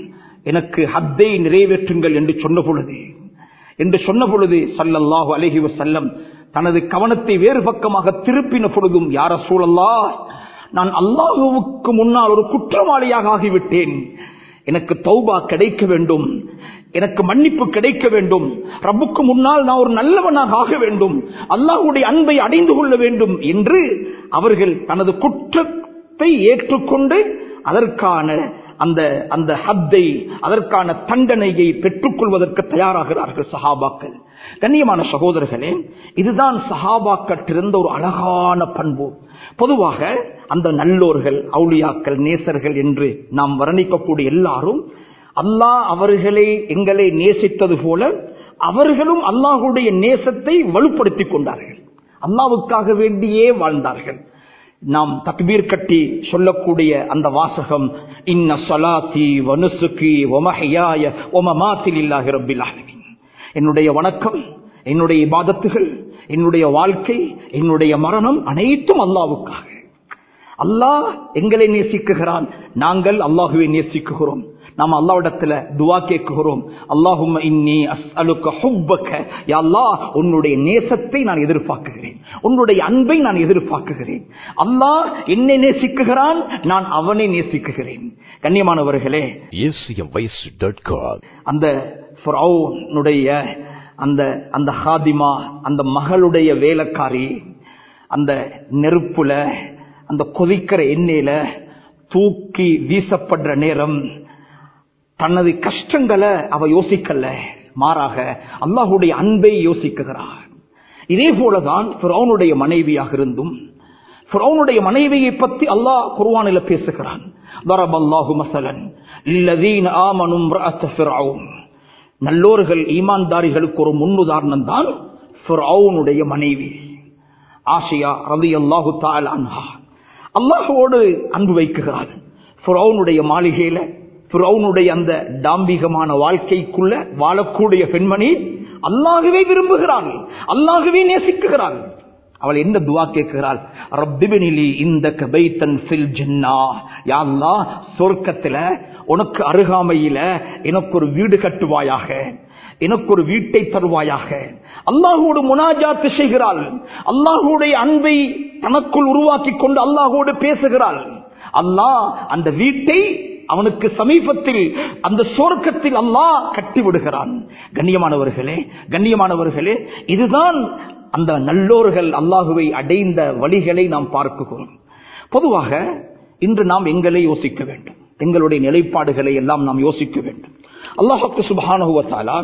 எனக்கு ஹத்தை நிறைவேற்றுங்கள் என்று சொன்ன பொழுது என்று சொன்ன பொழுது சல்லல்லாஹு அலைஹி வஸல்லம் தனது கவனத்தை வேறு பக்கமாக திருப்பின பொழுதும் யார சூழல்லா நான் அல்லாஹுவுக்கு முன்னால் ஒரு குற்றவாளியாக ஆகிவிட்டேன் எனக்கு தௌபா கிடைக்க வேண்டும் எனக்கு மன்னிப்பு கிடைக்க வேண்டும் ரப்புக்கு முன்னால் நான் ஒரு நல்லவனாக ஆக வேண்டும் அல்லாஹுடைய அன்பை அடைந்து கொள்ள வேண்டும் என்று அவர்கள் தனது குற்றத்தை ஏற்றுக்கொண்டு அதற்கான அந்த அந்த ஹத்தை அதற்கான தண்டனையை பெற்றுக் கொள்வதற்கு தயாராகிறார்கள் சஹாபாக்கள் கண்ணியமான சகோதரர்களே இதுதான் சஹாபாக்கற்றிருந்த ஒரு அழகான பண்பு பொதுவாக அந்த நல்லோர்கள் அவுளியாக்கள் நேசர்கள் என்று நாம் வர்ணிக்கக்கூடிய எல்லாரும் அல்லாஹ் அவர்களை எங்களை நேசித்தது போல அவர்களும் அல்லாஹுடைய நேசத்தை வலுப்படுத்திக் கொண்டார்கள் அல்லாவுக்காக வேண்டியே வாழ்ந்தார்கள் நாம் தக்பீர் கட்டி சொல்லக்கூடிய அந்த வாசகம் இன்ன சலாத்தி வனுசுகி ஒமஹியாய ஒமமாத்தில் இல்லாஹி ரப்பில் ஆலமீன் என்னுடைய வணக்கம் என்னுடைய இபாதத்துகள் என்னுடைய வாழ்க்கை என்னுடைய மரணம் அனைத்தும் அல்லாவுக்காக அல்லாஹ் எங்களை நேசிக்குகிறான் நாங்கள் அல்லாஹுவை நேசிக்குகிறோம் நாம் அல்லாவிடத்துல துவா கேட்குகிறோம் அல்லாஹும் இன்னி அஸ்அலுக்க ஹுப்பக்க யா அல்லாஹ் உன்னுடைய நேசத்தை நான் எதிர்பார்க்குகிறேன் உன்னுடைய அன்பை நான் எதிர்பார்க்குகிறேன் அல்லாஹ் என்னை நேசிக்குகிறான் நான் அவனை நேசிக்குகிறேன் கண்ணியமானவர்களே acmvoice.com. அந்த ஃபிரௌனுடைய அந்த அந்த ஹாதிமா அந்த மகளுடைய வேலைக்காரி அந்த நெருப்புல அந்த கொதிக்கிற எண்ணெயில தூக்கி வீசப்படுற நேரம் தனது கஷ்டங்களை அவ யோசிக்கல மாறாக அல்லாஹுடைய அன்பை யோசிக்குகிறார் இதே போலதான் ஃபிரௌனுடைய மனைவியாக இருந்தும் ஃபிரௌனுடைய மனைவியை பற்றி அல்லாஹ் குர்ஆனில் பேசுகிறான் தரபல்லாஹு மசலன் இல்லதீன ஆமனும் ரஅத்த ஃபிரௌன் நல்லோர்கள் ஈமான்தாரிகளுக்கு ஒரு முன்னுதாரணம் தான் ஃபிரௌனுடைய மனைவி ஆசியா ரலியல்லாஹு தஆலா அன்ஹா அல்லாஹ்வோடு அன்பு வைக்குகிறாள் ஃபிரௌனுடைய மாளிகையில ஃபிரௌனுடைய அந்த டாம்பிகமான வாழ்க்கைக்குள்ள வாழக்கூடிய பெண்மணி அல்லாகவே விரும்புகிறாள் அல்லாகவே நேசிக்குகிறாள் அவள் என்ன துவா கேட்கிறாள் ரப்பிபினிலி இந்த கபைத்தன் ஃபில் ஜன்னா யா அல்லாஹ் சொர்க்கத்துல உனக்கு அருகாமையில எனக்கு ஒரு வீடு கட்டுவாயாக எனக்கு ஒரு வீட்டை தருவாயாக அல்லாஹோடு முனாஜாத்து செய்கிறாள் அல்லாஹுடைய அன்பை தனக்குள் உருவாக்கி கொண்டு அல்லாஹோடு பேசுகிறாள் அல்லாஹ் அந்த வீட்டை அவனுக்கு சமீபத்தில் அந்த சொர்க்கத்தில் அல்லாஹ் கட்டி விடுகிறான் கண்ணியமானவர்களே கண்ணியமானவர்களே இதுதான் அந்த நல்லோர்கள் அல்லாஹுவை அடைந்த வழிகளை நாம் பார்க்கிறோம் பொதுவாக இன்று நாம் எங்களை யோசிக்க வேண்டும் எங்களுடைய நிலைப்பாடுகளை எல்லாம் நாம் யோசிக்க வேண்டும் அல்லாஹுக்கு சுபானுவத்தாலா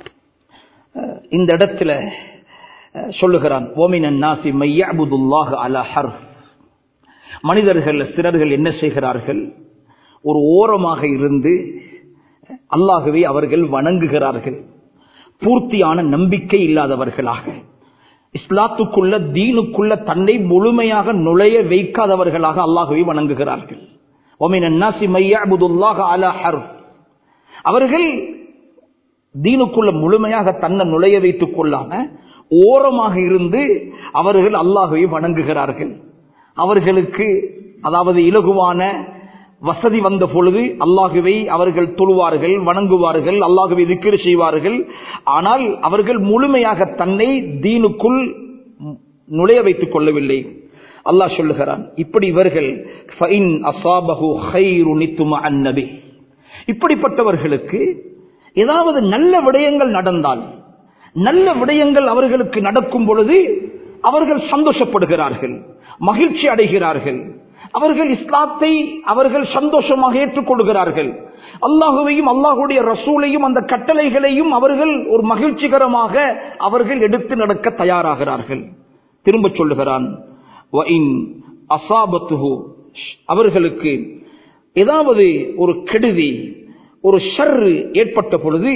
இந்த இடத்துல அஹ், சொல்லுகிறான் ஓமினன் நாசி மையபுதுல்லாஹ் அலா ஹர்ஃப் மனிதர்கள் சிலர்கள் என்ன செய்கிறார்கள் ஒரு ஓரமாக இருந்து அல்லாகவே அவர்கள் வணங்குகிறார்கள் பூர்த்தியான நம்பிக்கை இல்லாதவர்களாக இஸ்லாத்துக்குள்ள தீனுக்குள்ள தன்னை முழுமையாக நுழைய வைக்காதவர்களாக அல்லாகவே வணங்குகிறார்கள் ஒமின் அன்னாசி மையபுதுல்லாஹ் அலா ஹர்ஃப் அவர்கள் தீனுக்குள்ள முழுமையாக தன்னை நுழைய வைத்துக் கொள்ளாம ஓரமாக இருந்து அவர்கள் அல்லாஹுவை வணங்குகிறார்கள் அவர்களுக்கு அதாவது இலகுவான வசதி வந்த பொழுது அல்லாஹுவை அவர்கள் தொழுவார்கள் வணங்குவார்கள் அல்லாஹுவை திக்கிர் செய்வார்கள் ஆனால் அவர்கள் முழுமையாக தன்னை தீனுக்குள் நுழைய வைத்துக் கொள்ளவில்லை அல்லாஹ் சொல்லுகிறான் இப்படி இவர்கள் ஃபைன் அசாபஹு ஹைரு நித்தும அன்னபி இப்படிப்பட்டவர்களுக்கு ஏதாவது நல்ல விடயங்கள் நடந்தால் நல்ல விடயங்கள் அவர்களுக்கு நடக்கும் பொழுது அவர்கள் சந்தோஷப்படுகிறார்கள் மகிழ்ச்சி அடைகிறார்கள் அவர்கள் இஸ்லாத்தை அவர்கள் சந்தோஷமாக ஏற்றுக்கொள்கிறார்கள் அல்லாஹுவையும் அல்லாஹுடைய ரசூலையும் அந்த கட்டளைகளையும் அவர்கள் ஒரு மகிழ்ச்சிகரமாக அவர்கள் எடுத்து நடக்க தயாராகிறார்கள் திரும்ப சொல்லுகிறான் "வஇன் அசாபத்துஹு" அவர்களுக்கு ஏதாவது ஒரு கெடுதி ஒரு ஷர்ரு ஏற்பட்ட பொழுது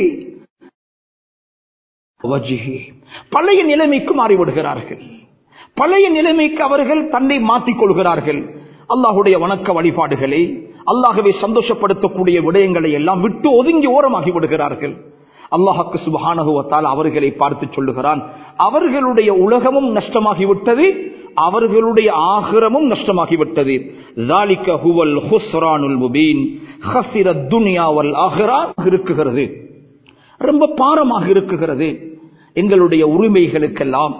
வஜிஹி. பழைய நிலைமைக்கு மாறிவிடுகிறார்கள் பழைய நிலைமைக்கு அவர்கள் தன்னை மாற்றிக் கொள்கிறார்கள் அல்லாஹுடைய வணக்க வழிபாடுகளை அல்லாஹவை சந்தோஷப்படுத்தக்கூடிய விடயங்களை எல்லாம் விட்டு ஒதுங்கி ஓரமாகி விடுகிறார்கள் அல்லாஹுக்கு சுபஹானகுவத்தால் அவர்களை பார்த்து சொல்லுகிறான் அவர்களுடைய உலகமும் நஷ்டமாகிவிட்டது அவர்களுடைய ஆகிரமும் நஷ்டமாகிவிட்டது ذَلِكَ هُوَ الْخُسْرَانُ الْمُبِينُ ஹசிர துனியாவல் ஆகிறா இருக்குகிறது ரொம்ப பாரமாக இருக்குகிறது எங்களுடைய உரிமைகளுக்கெல்லாம்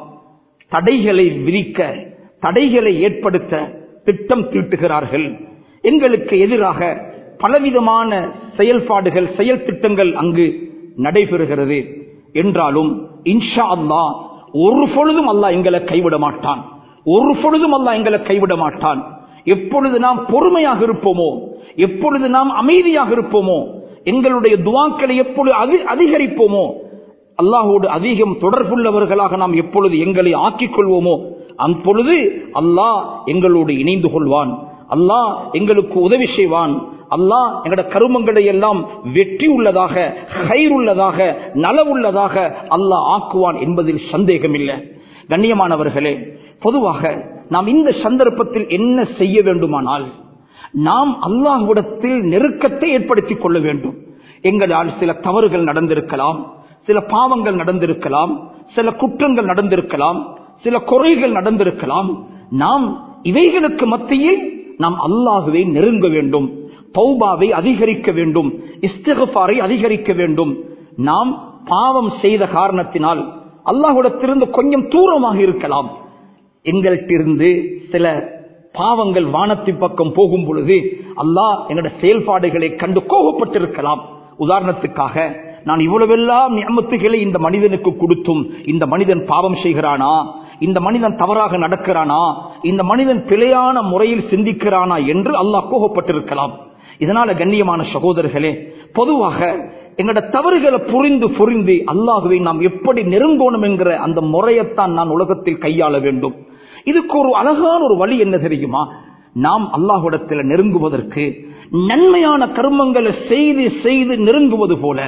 தடைகளை விதிக்க தடைகளை ஏற்படுத்த திட்டம் தீட்டுகிறார்கள் எங்களுக்கு எதிராக பலவிதமான செயல்பாடுகள் செயல் திட்டங்கள் அங்கு நடைபெறுகிறது என்றாலும் இன்ஷா அல்லாஹ் ஒரு பொழுதும் அல்லாஹ் எங்களை கைவிட மாட்டான் ஒரு பொழுதும் அல்லாஹ் எங்களை கைவிட மாட்டான் எப்பொழுது நாம் பொறுமையாக இருப்போமோ எப்பொழுது நாம் அமைதியாக இருப்போமோ எங்களுடைய துவாக்களை எப்பொழுது அதி- அதிகரிப்போமோ அல்லாஹோடு அதிகம் தொடர்புள்ளவர்களாக நாம் எப்பொழுது எங்களை ஆக்கிக் கொள்வோமோ அப்பொழுது அல்லாஹ் எங்களோடு இணைந்து கொள்வான் அல்லாஹ் எங்களுக்கு உதவி செய்வான் அல்லாஹ் எங்களோட கருமங்களை எல்லாம் வெற்றி உள்ளதாக கயிறுள்ளதாக நலவுள்ளதாக அல்லாஹ் ஆக்குவான் என்பதில் சந்தேகமில்லை கண்ணியமானவர்களே பொதுவாக நாம் இந்த சந்தர்ப்பத்தில் என்ன செய்ய வேண்டுமானால் நாம் அல்லாஹ்விடத்தில் நெருக்கத்தை ஏற்படுத்திக் கொள்ள வேண்டும் எங்களால் சில தவறுகள் நடந்திருக்கலாம் சில பாவங்கள் நடந்திருக்கலாம் சில குற்றங்கள் நடந்திருக்கலாம் சில குறைகள் நடந்திருக்கலாம் நாம் இவைகளுக்கு மத்தியில் நாம் அல்லாஹுவை நெருங்க வேண்டும் தௌபாவை அதிகரிக்க வேண்டும் இஸ்திகபாரை அதிகரிக்க வேண்டும் நாம் பாவம் செய்த காரணத்தினால் அல்லாஹுடத்திலிருந்து கொஞ்சம் தூரமாக இருக்கலாம் எங்கள்கிட்டிருந்து சில பாவங்கள் வானத்தின் பக்கம் போகும் பொழுது அல்லாஹ் எங்களுடைய செயல்பாடுகளை கண்டு கோபப்பட்டிருக்கலாம் உதாரணத்துக்காக நான் இவ்வளவெல்லாம் நியமத்துகளை இந்த மனிதனுக்கு கொடுத்தும் இந்த மனிதன் பாவம் செய்கிறானா இந்த மனிதன் தவறாக நடக்கிறானா இந்த மனிதன் பிழையான முறையில் சிந்திக்கிறானா என்று அல்லாஹ் கோபப்பட்டிருக்கலாம் இதனால கண்ணியமான சகோதரர்களே பொதுவாக எங்களோட தவறுகளை புரிந்து புரிந்து அல்லாஹுவை நாம் எப்படி நெருங்கணும் என்கிற அந்த முறையைத்தான் நான் உலகத்தில் கையாள வேண்டும் இதுக்கு ஒரு அழகான ஒரு வழி என்ன தெரியுமா நாம் அல்லாஹுடத்தில் நெருங்குவதற்கு நன்மையான கர்மங்களை செய்து செய்து நெருங்குவது போல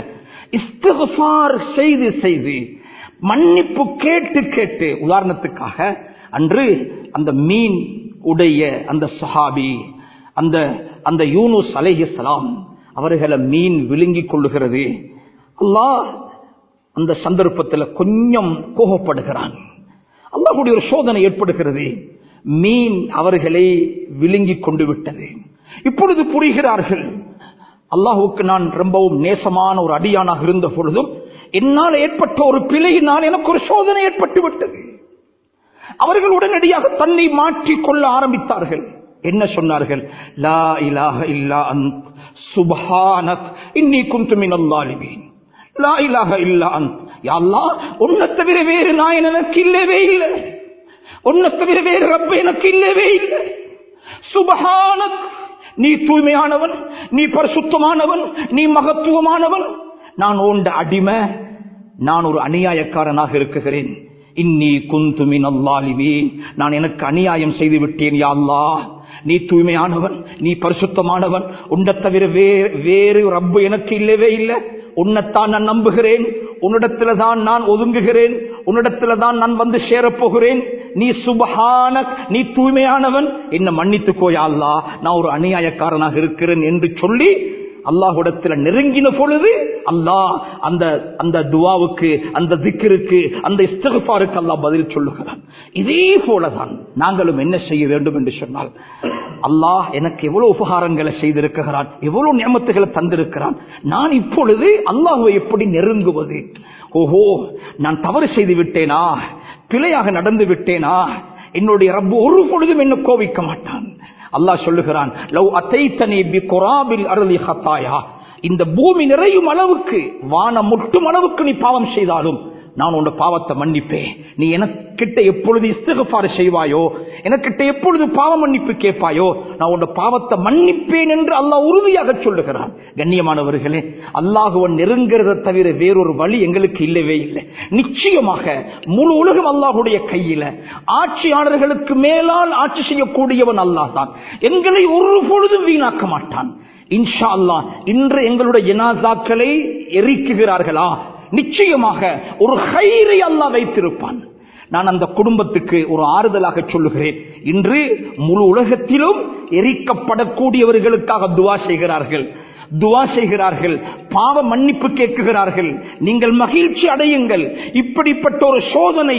இஸ்திஃபார் செய்து செய்து மன்னிப்பு கேட்டு கேட்டு உதாரணத்துக்காக அன்று அந்த மீன் உடைய அந்த சஹாபி அந்த அந்த யூனுஸ் அலைஹிஸ்ஸலாம் அவர்களை மீன் விழுங்கிக் கொள்ளுகிறது அல்லாஹ் அந்த சந்தர்ப்பத்தில் கொஞ்சம் கோபப்படுகிறான் அல்லாஹ்வுடைய ஒரு சோதனை ஏற்படுகிறது மீன் அவர்களை விழுங்கிக் கொண்டு விட்டது இப்பொழுது புரிகிறார்கள் அல்லாஹுக்கு நான் ரொம்பவும் நேசமான ஒரு அடியானாக இருந்த பொழுதும் என்னால் ஏற்பட்ட ஒரு பிழையினால் எனக்கு ஒரு சோதனை ஏற்பட்டு விட்டது அவர்கள் உடனடியாக தன்னை மாற்றிக் கொள்ள ஆரம்பித்தார்கள் என்ன சொன்னார்கள் லா இலாஹ இல்லா அந்த் சுப்ஹானக் இன்னி குன்து மினல் லாலிமீன் லா இலாஹ இல்லா அந்த் யா அல்லாஹ் உன்னை தவிர வேறு நாயன் எனக்கு இல்லவே இல்லை உன்னை தவிர வேறு ரப்ப எனக்கு இல்லவே இல்லை சுபஹானக் நீ தூய்மையானவன் நீ பரிசுத்தமானவன் நீ மகத்துவமானவன் நான் உண்ட அடிமை நான் ஒரு அநியாயக்காரனாக இருக்குகிறேன் இன்னி குந்துமின் அல்லாலிமீன் நான் எனக்கு அநியாயம் செய்து விட்டேன் யா அல்லாஹ் நீ தூய்மையானவன் நீ பரிசுத்தமானவன் உன்னை தவிர வேறு வேறு ரப்பு எனக்கு இல்லவே இல்லை உன்னைத்தான் நான் நம்புகிறேன் உன்னிடத்துல தான் நான் ஒதுங்குகிறேன் உன்னிடத்துல தான் நான் வந்து சேரப்போகிறேன் நீ சுபஹான நீ தூய்மையானவன் என்ன மன்னித்துக்கோயா அல்லா நான் ஒரு அநியாயக்காரனாக இருக்கிறேன் என்று சொல்லி அல்லாஹுடத்துல நெருங்கின பொழுது அல்லாஹ் அந்த அந்த துவாவுக்கு அந்த திக்கிற்கு அந்த இஸ்தகப்பாருக்கு அல்லாஹ் பதில் சொல்லுகிறான் இதே போலதான் நாங்களும் என்ன செய்ய வேண்டும் என்று சொன்னால் அல்லாஹ் எனக்கு எவ்வளவு உபகாரங்களை செய்திருக்கிறான் எவ்வளவு நியமத்துகளை தந்திருக்கிறான் நான் இப்பொழுது அல்லாஹுவை எப்படி நெருங்குவது ஓஹோ நான் தவறு செய்து விட்டேனா பிழையாக நடந்து விட்டேனா என்னுடைய ரப்பு ஒரு பொழுதும் என்ன கோபிக்க மாட்டான் அல்லாஹ் சொல்லுகிறான் லவ் அத்தைத்தனி பி குராபில் அருளி ஹத்தாயா இந்த பூமி நிறையும் அளவுக்கு வானம் முட்டும் அளவுக்கு நீ பாவம் செய்தாலும் நான் உன் பாவத்தை மன்னிப்பேன் நீ எனக்கிட்ட எப்பொழுது இஸ்திகபாறு செய்வாயோ எனக்கிட்ட எப்பொழுது பாவ மன்னிப்பு கேட்பாயோ நான் உன் பாவத்தை மன்னிப்பேன் என்று அல்லாஹ் உறுதியாக சொல்லுகிறான் கண்ணியமானவர்களே அல்லாஹுவன் நெருங்கிறத தவிர வேறொரு வழி எங்களுக்கு இல்லவே இல்லை நிச்சயமாக முழு உலகம் அல்லாஹுடைய கையில ஆட்சியாளர்களுக்கு மேலால் ஆட்சி செய்யக்கூடியவன் அல்லாஹ் தான் எங்களை ஒரு பொழுதும் வீணாக்க மாட்டான் இன்ஷா அல்லாஹ் இன்று எங்களுடைய ஜனாசாக்களை எரிக்குகிறார்களா நிச்சயமாக ஒரு ஹைரை அல்லாஹ் வைத்திருப்பான் நான் அந்த குடும்பத்துக்கு ஒரு ஆறுதலாக சொல்லுகிறேன் இன்று முழு உலகத்திலும் எரிக்கப்படக்கூடியவர்களுக்காக துவா செய்கிறார்கள் துவா செய்கிறார்கள் பாவ மன்னிப்பு கேட்குகிறார்கள் நீங்கள் மகிழ்ச்சி அடையுங்கள் இப்படிப்பட்ட ஒரு சோதனை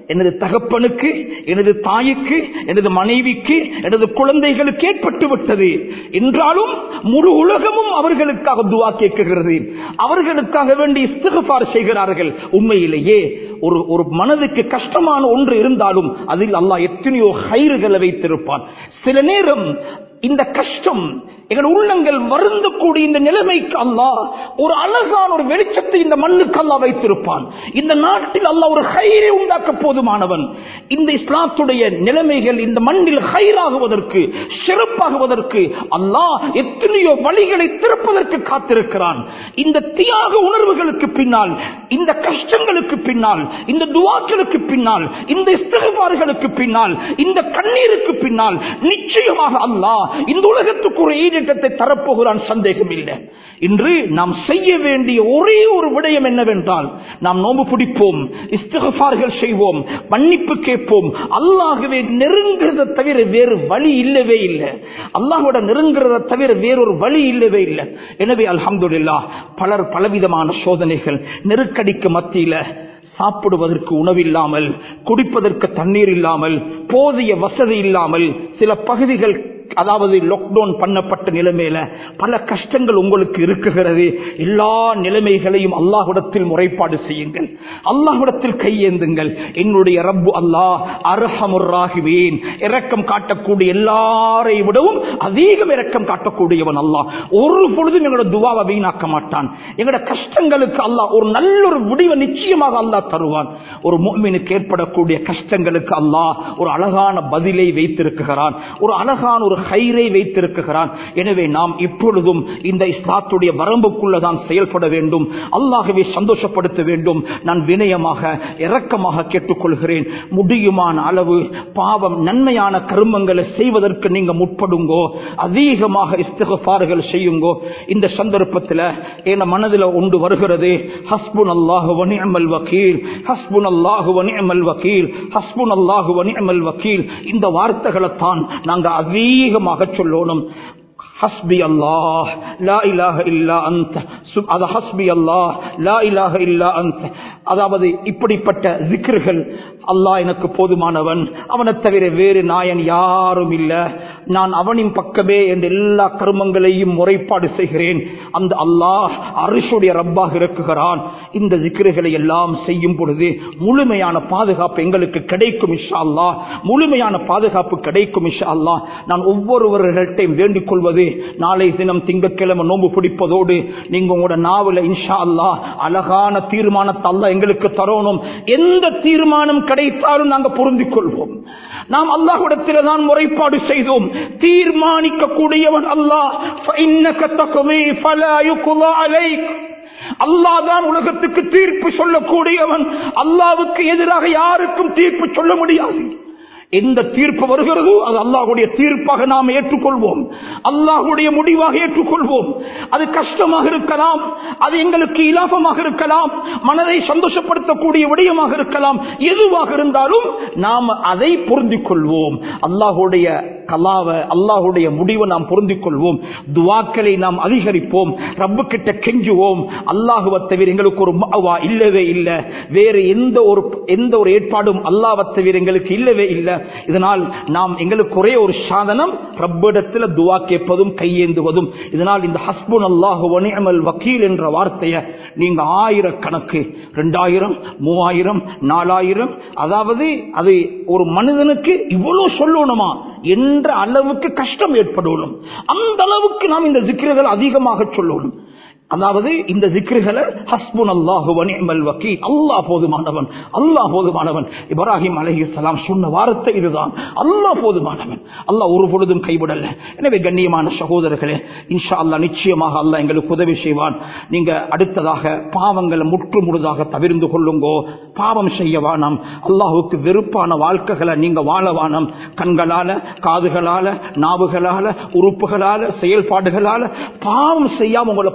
எனது தகப்பனுக்கு எனது தாய்க்கு எனது மனைவிக்கு எனது குழந்தைகளுக்கு ஏற்பட்டு விட்டது என்றாலும் முழு உலகமும் அவர்களுக்காக துவா கேட்குகிறது அவர்களுக்காக வேண்டி இஸ்திகபார் செய்கிறார்கள் உண்மையிலேயே ஒரு ஒரு மனதுக்கு கஷ்டமான ஒன்று இருந்தாலும் அதில் அல்லாஹ் எத்தனையோ ஹைறுகளை வைத்திருப்பான் சில நேரம் இந்த கஷ்டம் எங்கள் உள்ளங்கள் வருந்தக்கூடிய இந்த நிலைமைக்கு அல்லாஹ் ஒரு அழகான ஒரு வெளிச்சத்தை இந்த மண்ணுக்கு அல்லாஹ் வைத்திருப்பான் இந்த நாட்டில் அல்லாஹ் ஒரு ஹைரை உண்டாக்க போதுமானவன் இந்த இஸ்லாத்துடைய நிலைமைகள் இந்த மண்ணில் ஹைராகுவதற்கு சிறப்பாகுவதற்கு அல்லாஹ் எத்தனையோ வழிகளை திறப்பதற்கு காத்திருக்கிறான் இந்த தியாக உணர்வுகளுக்கு பின்னால் இந்த கஷ்டங்களுக்கு பின்னால் இந்த துவாக்களுக்கு பின்னால் இந்த இஸ்தகபாறுகளுக்கு பின்னால் இந்த கண்ணீருக்கு பின்னால் நிச்சயமாக அல்லாஹ் இந்த உலகத்துக்கு ஒரு ஈடேற்றத்தை தரப்போகிறான் சந்தேகம் இல்லை இன்று நாம் செய்ய வேண்டிய ஒரே ஒரு விடயம் என்னவென்றால் நாம் நோம்பு பிடிப்போம் இஸ்தகபார்கள் செய்வோம் மன்னிப்பு கேட்போம் அல்லாகவே நெருங்குறத தவிர வேறு வழி இல்லவே இல்லை அல்லாஹோட நெருங்குறத தவிர வேறொரு வழி இல்லவே இல்லை எனவே அல்ஹம்துலில்லாஹ் பலர் பலவிதமான சோதனைகள் நெருக்கடிக்கு மத்தியில சாப்பிடுவதற்கு உணவில்லாமல் குடிப்பதற்கு தண்ணீர் இல்லாமல் போதிய வசதி இல்லாமல் சில பகுதிகள் அதாவது லாக்டவுன் பண்ணப்பட்ட நிலைமையில பல கஷ்டங்கள் உங்களுக்கு இருக்குகிறது எல்லா நிலைமைகளையும் அல்லாஹ்விடத்தில் முறைப்பாடு செய்யுங்கள் அல்லாஹ்விடத்தில் கையேந்துங்கள் என்னுடைய ரப்பு அல்லாஹ் அரஹமுராகுவேன் இரக்கம் காட்டக்கூடிய எல்லாரை விடவும் அதிகம் இரக்கம் காட்டக்கூடியவன் அல்லாஹ் ஒரு பொழுதும் எங்களோட துவாவை வீணாக்க மாட்டான் எங்களோட கஷ்டங்களுக்கு அல்லாஹ் ஒரு நல்ல ஒரு முடிவை நிச்சயமாக அல்லாஹ் தருவான் ஒரு முக்மினுக்கு ஏற்படக்கூடிய கஷ்டங்களுக்கு அல்லாஹ் ஒரு அழகான பதிலை வைத்திருக்கிறான் ஒரு அழகான ஒரு ஹைரை வைத்திருக்கிறான் எனவே நாம் இப்பொழுதும் இந்த இஸ்லாத்துடைய வரம்புக்குள்ளதான் செயல்பட வேண்டும் அல்லாகவே சந்தோஷப்படுத்த வேண்டும் நான் வினயமாக இரக்கமாக கேட்டுக்கொள்கிறேன் முடியுமான அளவு பாவம் நன்மையான கருமங்களை செய்வதற்கு நீங்க முற்படுங்கோ அதிகமாக இஸ்தகபாறுகள் செய்யுங்கோ இந்த சந்தர்ப்பத்தில் என் மனதில் ஒன்று வருகிறது ஹஸ்புன் அல்லாஹு வனிஅமல் வக்கீல் ஹஸ்புன் அல்லாஹு வனிஅமல் வக்கீல் ஹஸ்புன் அல்லாஹு வனிஅமல் வக்கீல் இந்த வார்த்தைகளை தான் நாங்க அதிகமாக சொல்லணும் ஹஸ்பி அல்லாஹ் லா இலாஹ இல்லா அந்த அது ஹஸ்பி அல்லாஹ் லா இலாஹ இல்லா அந்த அதாவது இப்படிப்பட்ட ஜிக்ருகள் அல்லாஹ் எனக்கு போதுமானவன் அவனை தவிர வேறு நாயன் யாரும் இல்ல நான் அவனின் பக்கமே என்ற எல்லா கர்மங்களையும் முறைப்பாடு செய்கிறேன் அந்த அல்லாஹ் அரிசுடைய ரப்பாக இருக்குகிறான் இந்த ஜிக்ருகளை எல்லாம் செய்யும் பொழுது முழுமையான பாதுகாப்பு எங்களுக்கு கிடைக்கும் இஷா அல்லாஹ் முழுமையான பாதுகாப்பு கிடைக்கும் இஷா அல்லாஹ் நான் ஒவ்வொருவர்கள்ட்டையும் வேண்டிக் கொள்வது நாளை தினம் திங்கட்கிழமை நோன்பு பிடிப்பதோடு நீங்க உங்களோட நாவல இன்ஷா அல்லாஹ் அழகான தீர்மானத்தை அல்லாஹ் எங்களுக்கு தரணும் எந்த தீர்மானம் கிடைத்தாலும் நாங்க பொருந்திக் கொள்வோம் நாம் அல்லாஹ்விடத்தில் தான் முறைப்பாடு செய்தோம் தீர்மானிக்க கூடியவன் அல்லாஹ் فإنك تقضي فلا يقضى عليك அல்லாஹ் தான் உலகத்துக்கு தீர்ப்பு சொல்லக்கூடியவன் அல்லாவுக்கு எதிராக யாருக்கும் தீர்ப்பு சொல்ல முடியாது எந்த தீர்ப்பு வருகிறதோ அது அல்லாஹுடைய தீர்ப்பாக நாம் ஏற்றுக்கொள்வோம் அல்லாஹுடைய முடிவாக ஏற்றுக்கொள்வோம் அது கஷ்டமாக இருக்கலாம் அது எங்களுக்கு இலாபமாக இருக்கலாம் மனதை சந்தோஷப்படுத்தக்கூடிய விடயமாக இருக்கலாம் எதுவாக இருந்தாலும் நாம் அதை பொருந்திக் கொள்வோம் அல்லாஹுடைய கலாவ அல்லாஹுடைய முடிவை நாம் பொருந்திக் கொள்வோம் துவாக்களை நாம் அதிகரிப்போம் ரப்பு கிட்ட கெஞ்சுவோம் அல்லாஹுவை தவிர எங்களுக்கு ஒரு மாவா இல்லவே இல்லை வேறு எந்த ஒரு எந்த ஒரு ஏற்பாடும் அல்லாவை தவிர எங்களுக்கு இல்லவே இல்லை இதனால் நாம் எங்களுக்கு ஒரே ஒரு சாதனம் ரப்பிடத்தில் துவா கேட்பதும் கையேந்துவதும் இதனால் இந்த ஹஸ்புன் அல்லாஹு வனிஅமல் வக்கீல் என்ற வார்த்தையை நீங்க ஆயிரக்கணக்கு ரெண்டாயிரம் மூவாயிரம் நாலாயிரம் அதாவது அது ஒரு மனிதனுக்கு இவ்வளவு சொல்லணுமா என்ற அளவுக்கு கஷ்டம் ஏற்படணும் அந்த அளவுக்கு நாம் இந்த ஜிக்கிரர்கள் அதிகமாக சொல்லணும் அதாவது இந்த ஜிக்ருகளை ஹஸ்புன் அல்லாஹு வனிமல் வக்கீல் அல்லாஹ் போதுமானவன் அல்லாஹ் போதுமானவன் இப்ராஹிம் அலைஹிஸ்ஸலாம் சொன்ன வார்த்தை இதுதான் அல்லாஹ் போதுமானவன் அல்லாஹ் ஒரு பொழுதும் கைவிடல எனவே கண்ணியமான சகோதரர்களே இன்ஷா அல்லாஹ் நிச்சயமாக அல்லாஹ் எங்களுக்கு உதவி செய்வான் நீங்க அடுத்ததாக பாவங்களை முற்று முழுதாக தவிர்ந்து கொள்ளுங்கோ பாவம் செய்ய வானம் அல்லாஹுக்கு வெறுப்பான வாழ்க்கைகளை நீங்க வாழ வானம் கண்களால காதுகளால நாவுகளால உறுப்புகளால செயல்பாடுகளால பாவம் செய்யாம உங்களை பாதுகாத்து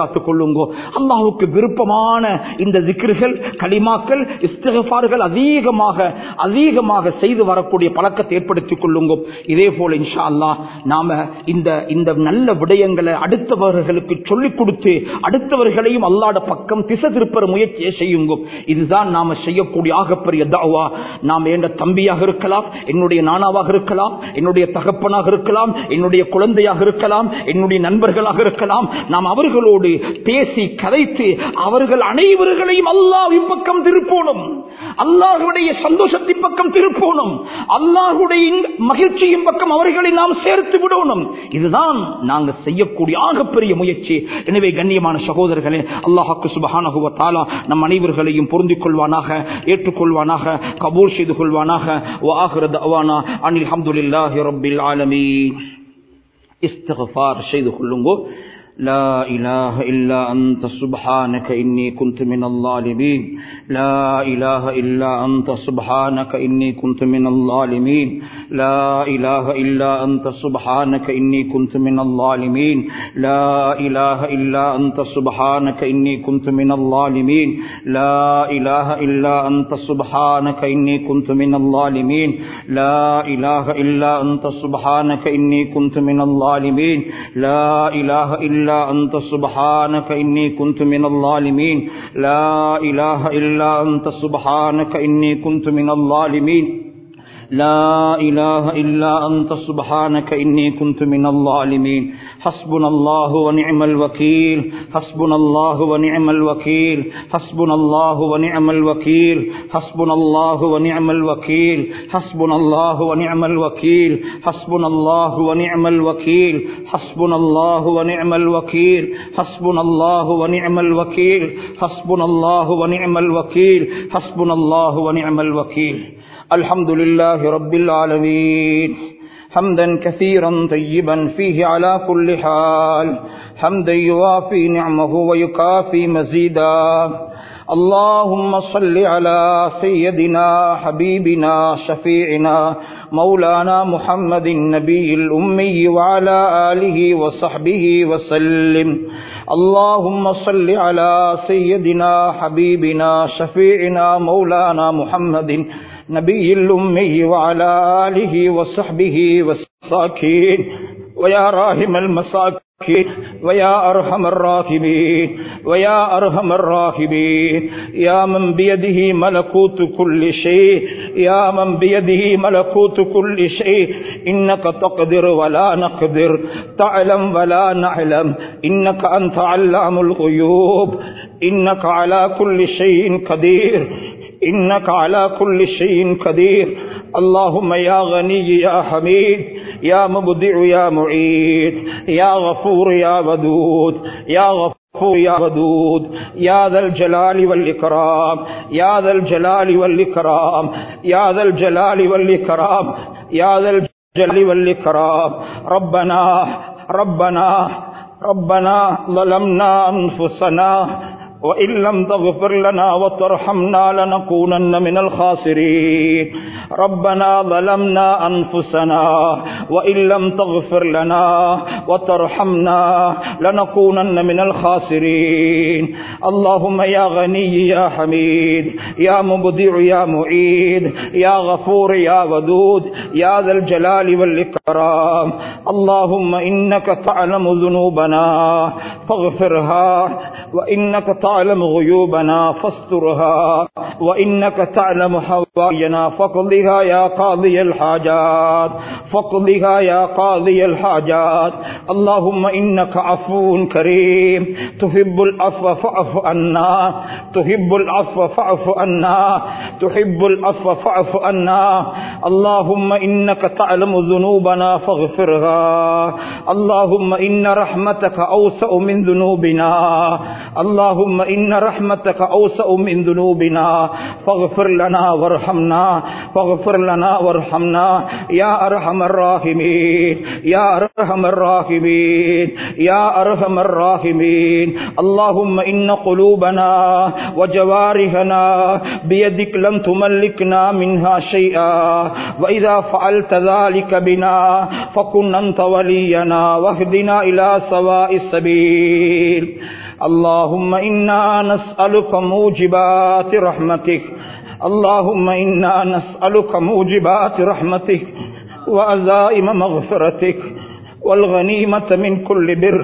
பாதுகாத்துக் கொள்ளுங்கோ அல்லாஹுக்கு விருப்பமான இந்த திக்ருகள் களிமாக்கள் இஸ்திகபார்கள் அதிகமாக அதிகமாக செய்து வரக்கூடிய பழக்கத்தை ஏற்படுத்திக் கொள்ளுங்கோ இதே போல இன்ஷா அல்லாஹ் நாம இந்த இந்த நல்ல விடயங்களை அடுத்தவர்களுக்கு சொல்லிக் கொடுத்து அடுத்தவர்களையும் அல்லாட பக்கம் திசை திருப்பற முயற்சியை செய்யுங்க இதுதான் நாம செய்யக்கூடிய ஆகப்பெரிய தாவா நாம் என்ற தம்பியாக இருக்கலாம் என்னுடைய நானாவாக இருக்கலாம் என்னுடைய தகப்பனாக இருக்கலாம் என்னுடைய குழந்தையாக இருக்கலாம் என்னுடைய நண்பர்களாக இருக்கலாம் நாம் அவர்களோடு பேசி கதைத்து அவர்கள் அனைவர்களையும் அல்லாவின் பக்கம் திருப்போனும் அல்லாஹுடைய சந்தோஷத்தின் பக்கம் திருப்போனும் அல்லாஹுடைய மகிழ்ச்சியின் பக்கம் அவர்களை நாம் சேர்த்து விடணும் இதுதான் நாங்கள் செய்யக்கூடிய ஆகப்பெரிய முயற்சி எனவே கண்ணியமான சகோதரர்களே அல்லாஹாக்கு சுபஹானகுவ தாலா நம் அனைவர்களையும் பொருந்திக் கொள்வானாக ஏற்றுக்கொள்வானாக கபூல் செய்து கொள்வானாக வாஹிர தவானா அனில் அஹமதுல்லாஹி ரப்பில் ஆலமீன் இஸ்திக்ஃபார் செய்து கொள்ளுங்கோ لا إله إلا أنت سبحانك إني كنت من الظالمين لا إله إلا أنت سبحانك إني كنت من الظالمين لا إله إلا أنت سبحانك إني كنت من الظالمين لا إله إلا أنت سبحانك إني كنت من الظالمين لا إله إلا أنت سبحانك إني كنت من الظالمين لا إله إلا أنت سبحانك إني كنت من الظالمين لا إله إلا أنت سبحانك إني كنت من الظالمين لا إله إلا أنت سبحانك إني كنت من الظالمين لا إله إلا أنت سبحانك إني كنت من الظالمين حسبنا الله ونعم الوكيل حسبنا الله ونعم الوكيل حسبنا الله ونعم الوكيل حسبنا الله ونعم الوكيل حسبنا الله ونعم الوكيل حسبنا الله ونعم الوكيل حسبنا الله ونعم الوكيل حسبنا الله ونعم الوكيل حسبنا الله ونعم الوكيل حسبنا الله ونعم الوكيل الحمد لله رب العالمين حمدا كثيرا طيبا فيه على كل حال حمدا يوافي نعمه ويكافي مزيدا اللهم صل على سيدنا حبيبنا شفيعنا مولانا محمد النبي الأمي وعلى آله وصحبه وسلم اللهم صل على سيدنا حبيبنا شفيعنا مولانا محمد نبي الأمي وعلى آله وصحبه والساكين ويا راحم المساكين ويا أرحم الراحمين ويا أرحم الراحمين يا من بيده ملكوت كل شيء يا من بيده ملكوت كل شيء إنك تقدر ولا نقدر تعلم ولا نعلم إنك أنت علام الغيوب إنك على كل شيء قدير إنك على كل شيء قدير اللهم يا غني يا حميد يا مبدع يا معيد يا غفور يا ودود يا غفور يا ودود يا ذا الجلال والإكرام يا ذا الجلال والإكرام يا ذا الجلال والإكرام يا ذا الجلال والإكرام ربنا ربنا ربنا ظلمنا أنفسنا وإن لم تغفر لنا وترحمنا لنكونن من الخاسرين ربنا ظلمنا أنفسنا وإن لم تغفر لنا وترحمنا لنكونن من الخاسرين اللهم يا غني يا حميد يا مبدع يا معيد يا غفور يا ودود يا ذا الجلال والإكرام اللهم إنك تعلم ذنوبنا فاغفرها وإنك تعلم غيوبنا فاسترها وإنك تعلم حوائجنا فاقضها يا قاضي الحاجات فاقضها يا قاضي الحاجات اللهم إنك عفو كريم تحب العفو فاعف عنا تحب العفو فاعف عنا تحب العفو فاعف عنا اللهم إنك تعلم ذنوبنا فاغفرها اللهم إن رحمتك أوسع من ذنوبنا اللهم إن رحمتك أوسع من ذنوبنا فاغفر لنا وارحمنا فاغفر لنا وارحمنا يا أرحم الراحمين يا أرحم الراحمين يا أرحم الراحمين اللهم إن قلوبنا وجوارحنا بيدك لم تملكنا منها شيئا وإذا فعلت ذلك بنا فكن أنت ولينا واهدنا إلى سواء السبيل اللهم إنا نسألك موجبات رحمتك اللهم إنا نسألك موجبات رحمتك وعزائم مغفرتك والغنيمة من كل بر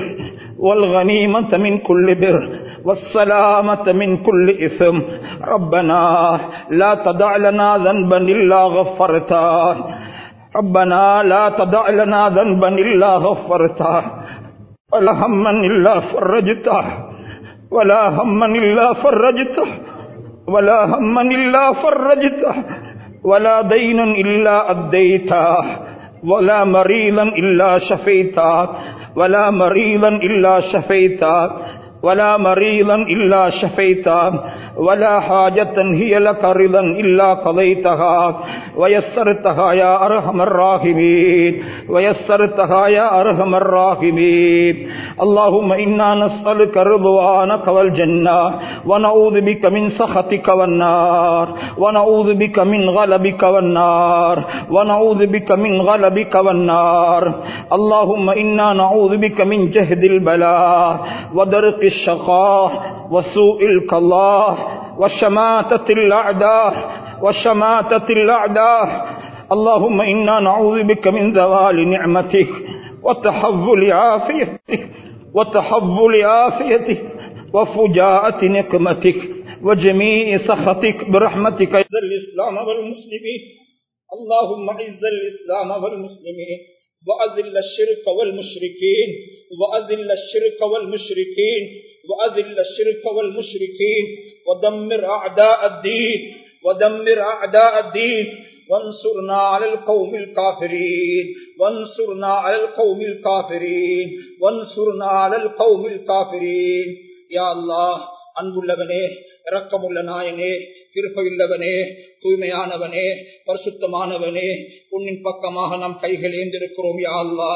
والغنيمة من كل بر والسلامة من كل إثم ربنا لا تدع لنا ذنبا إلا غفرته ربنا لا تدع لنا ذنبا إلا غفرته ولا هما إلا فرجته ولا هما إلا فرجته ولا هما إلا فرجته ولا دينا إلا أديته ولا مريضا إلا شفيته ولا مريضا إلا شفيته ولا مريضا إلا شفيته ولا حاجة هي لك رضا إلا قضيتها ويسرتها يا أرحم الراحمين ويسرتها يا أرحم الراحمين اللهم إنا نسألك رضوانك والجنة ونعوذ بك من سخطك والنار ونعوذ بك من غلبك والنار ونعوذ بك من غلبك والنار اللهم إنا نعوذ بك من جهد البلاء ودرق الشقاء وسوء القضاء وشماتة الأعداء وشماتة الأعداء اللهم إنا نعوذ بك من زوال نعمتك وتحول عافيتك وتحول عافيتك وفجاءة نقمتك وجميع سخطك برحمتك عز الإسلام والمسلمين اللهم عز الإسلام والمسلمين وأذل الشرك والمشركين وأذل الشرك والمشركين وأذل الشرك والمشركين ودمر أعداء الدين ودمر أعداء الدين وانصرنا على القوم الكافرين وانصرنا على القوم الكافرين وانصرنا على القوم الكافرين يا الله அன்புள்ளவனே இரக்கமுள்ள நாயனே கிருப்பையுள்ளவனே தூய்மையானவனே பரிசுத்தமானவனே உன்னின் பக்கமாக நாம் கைகள் ஏந்திருக்கிறோம் யா அல்லா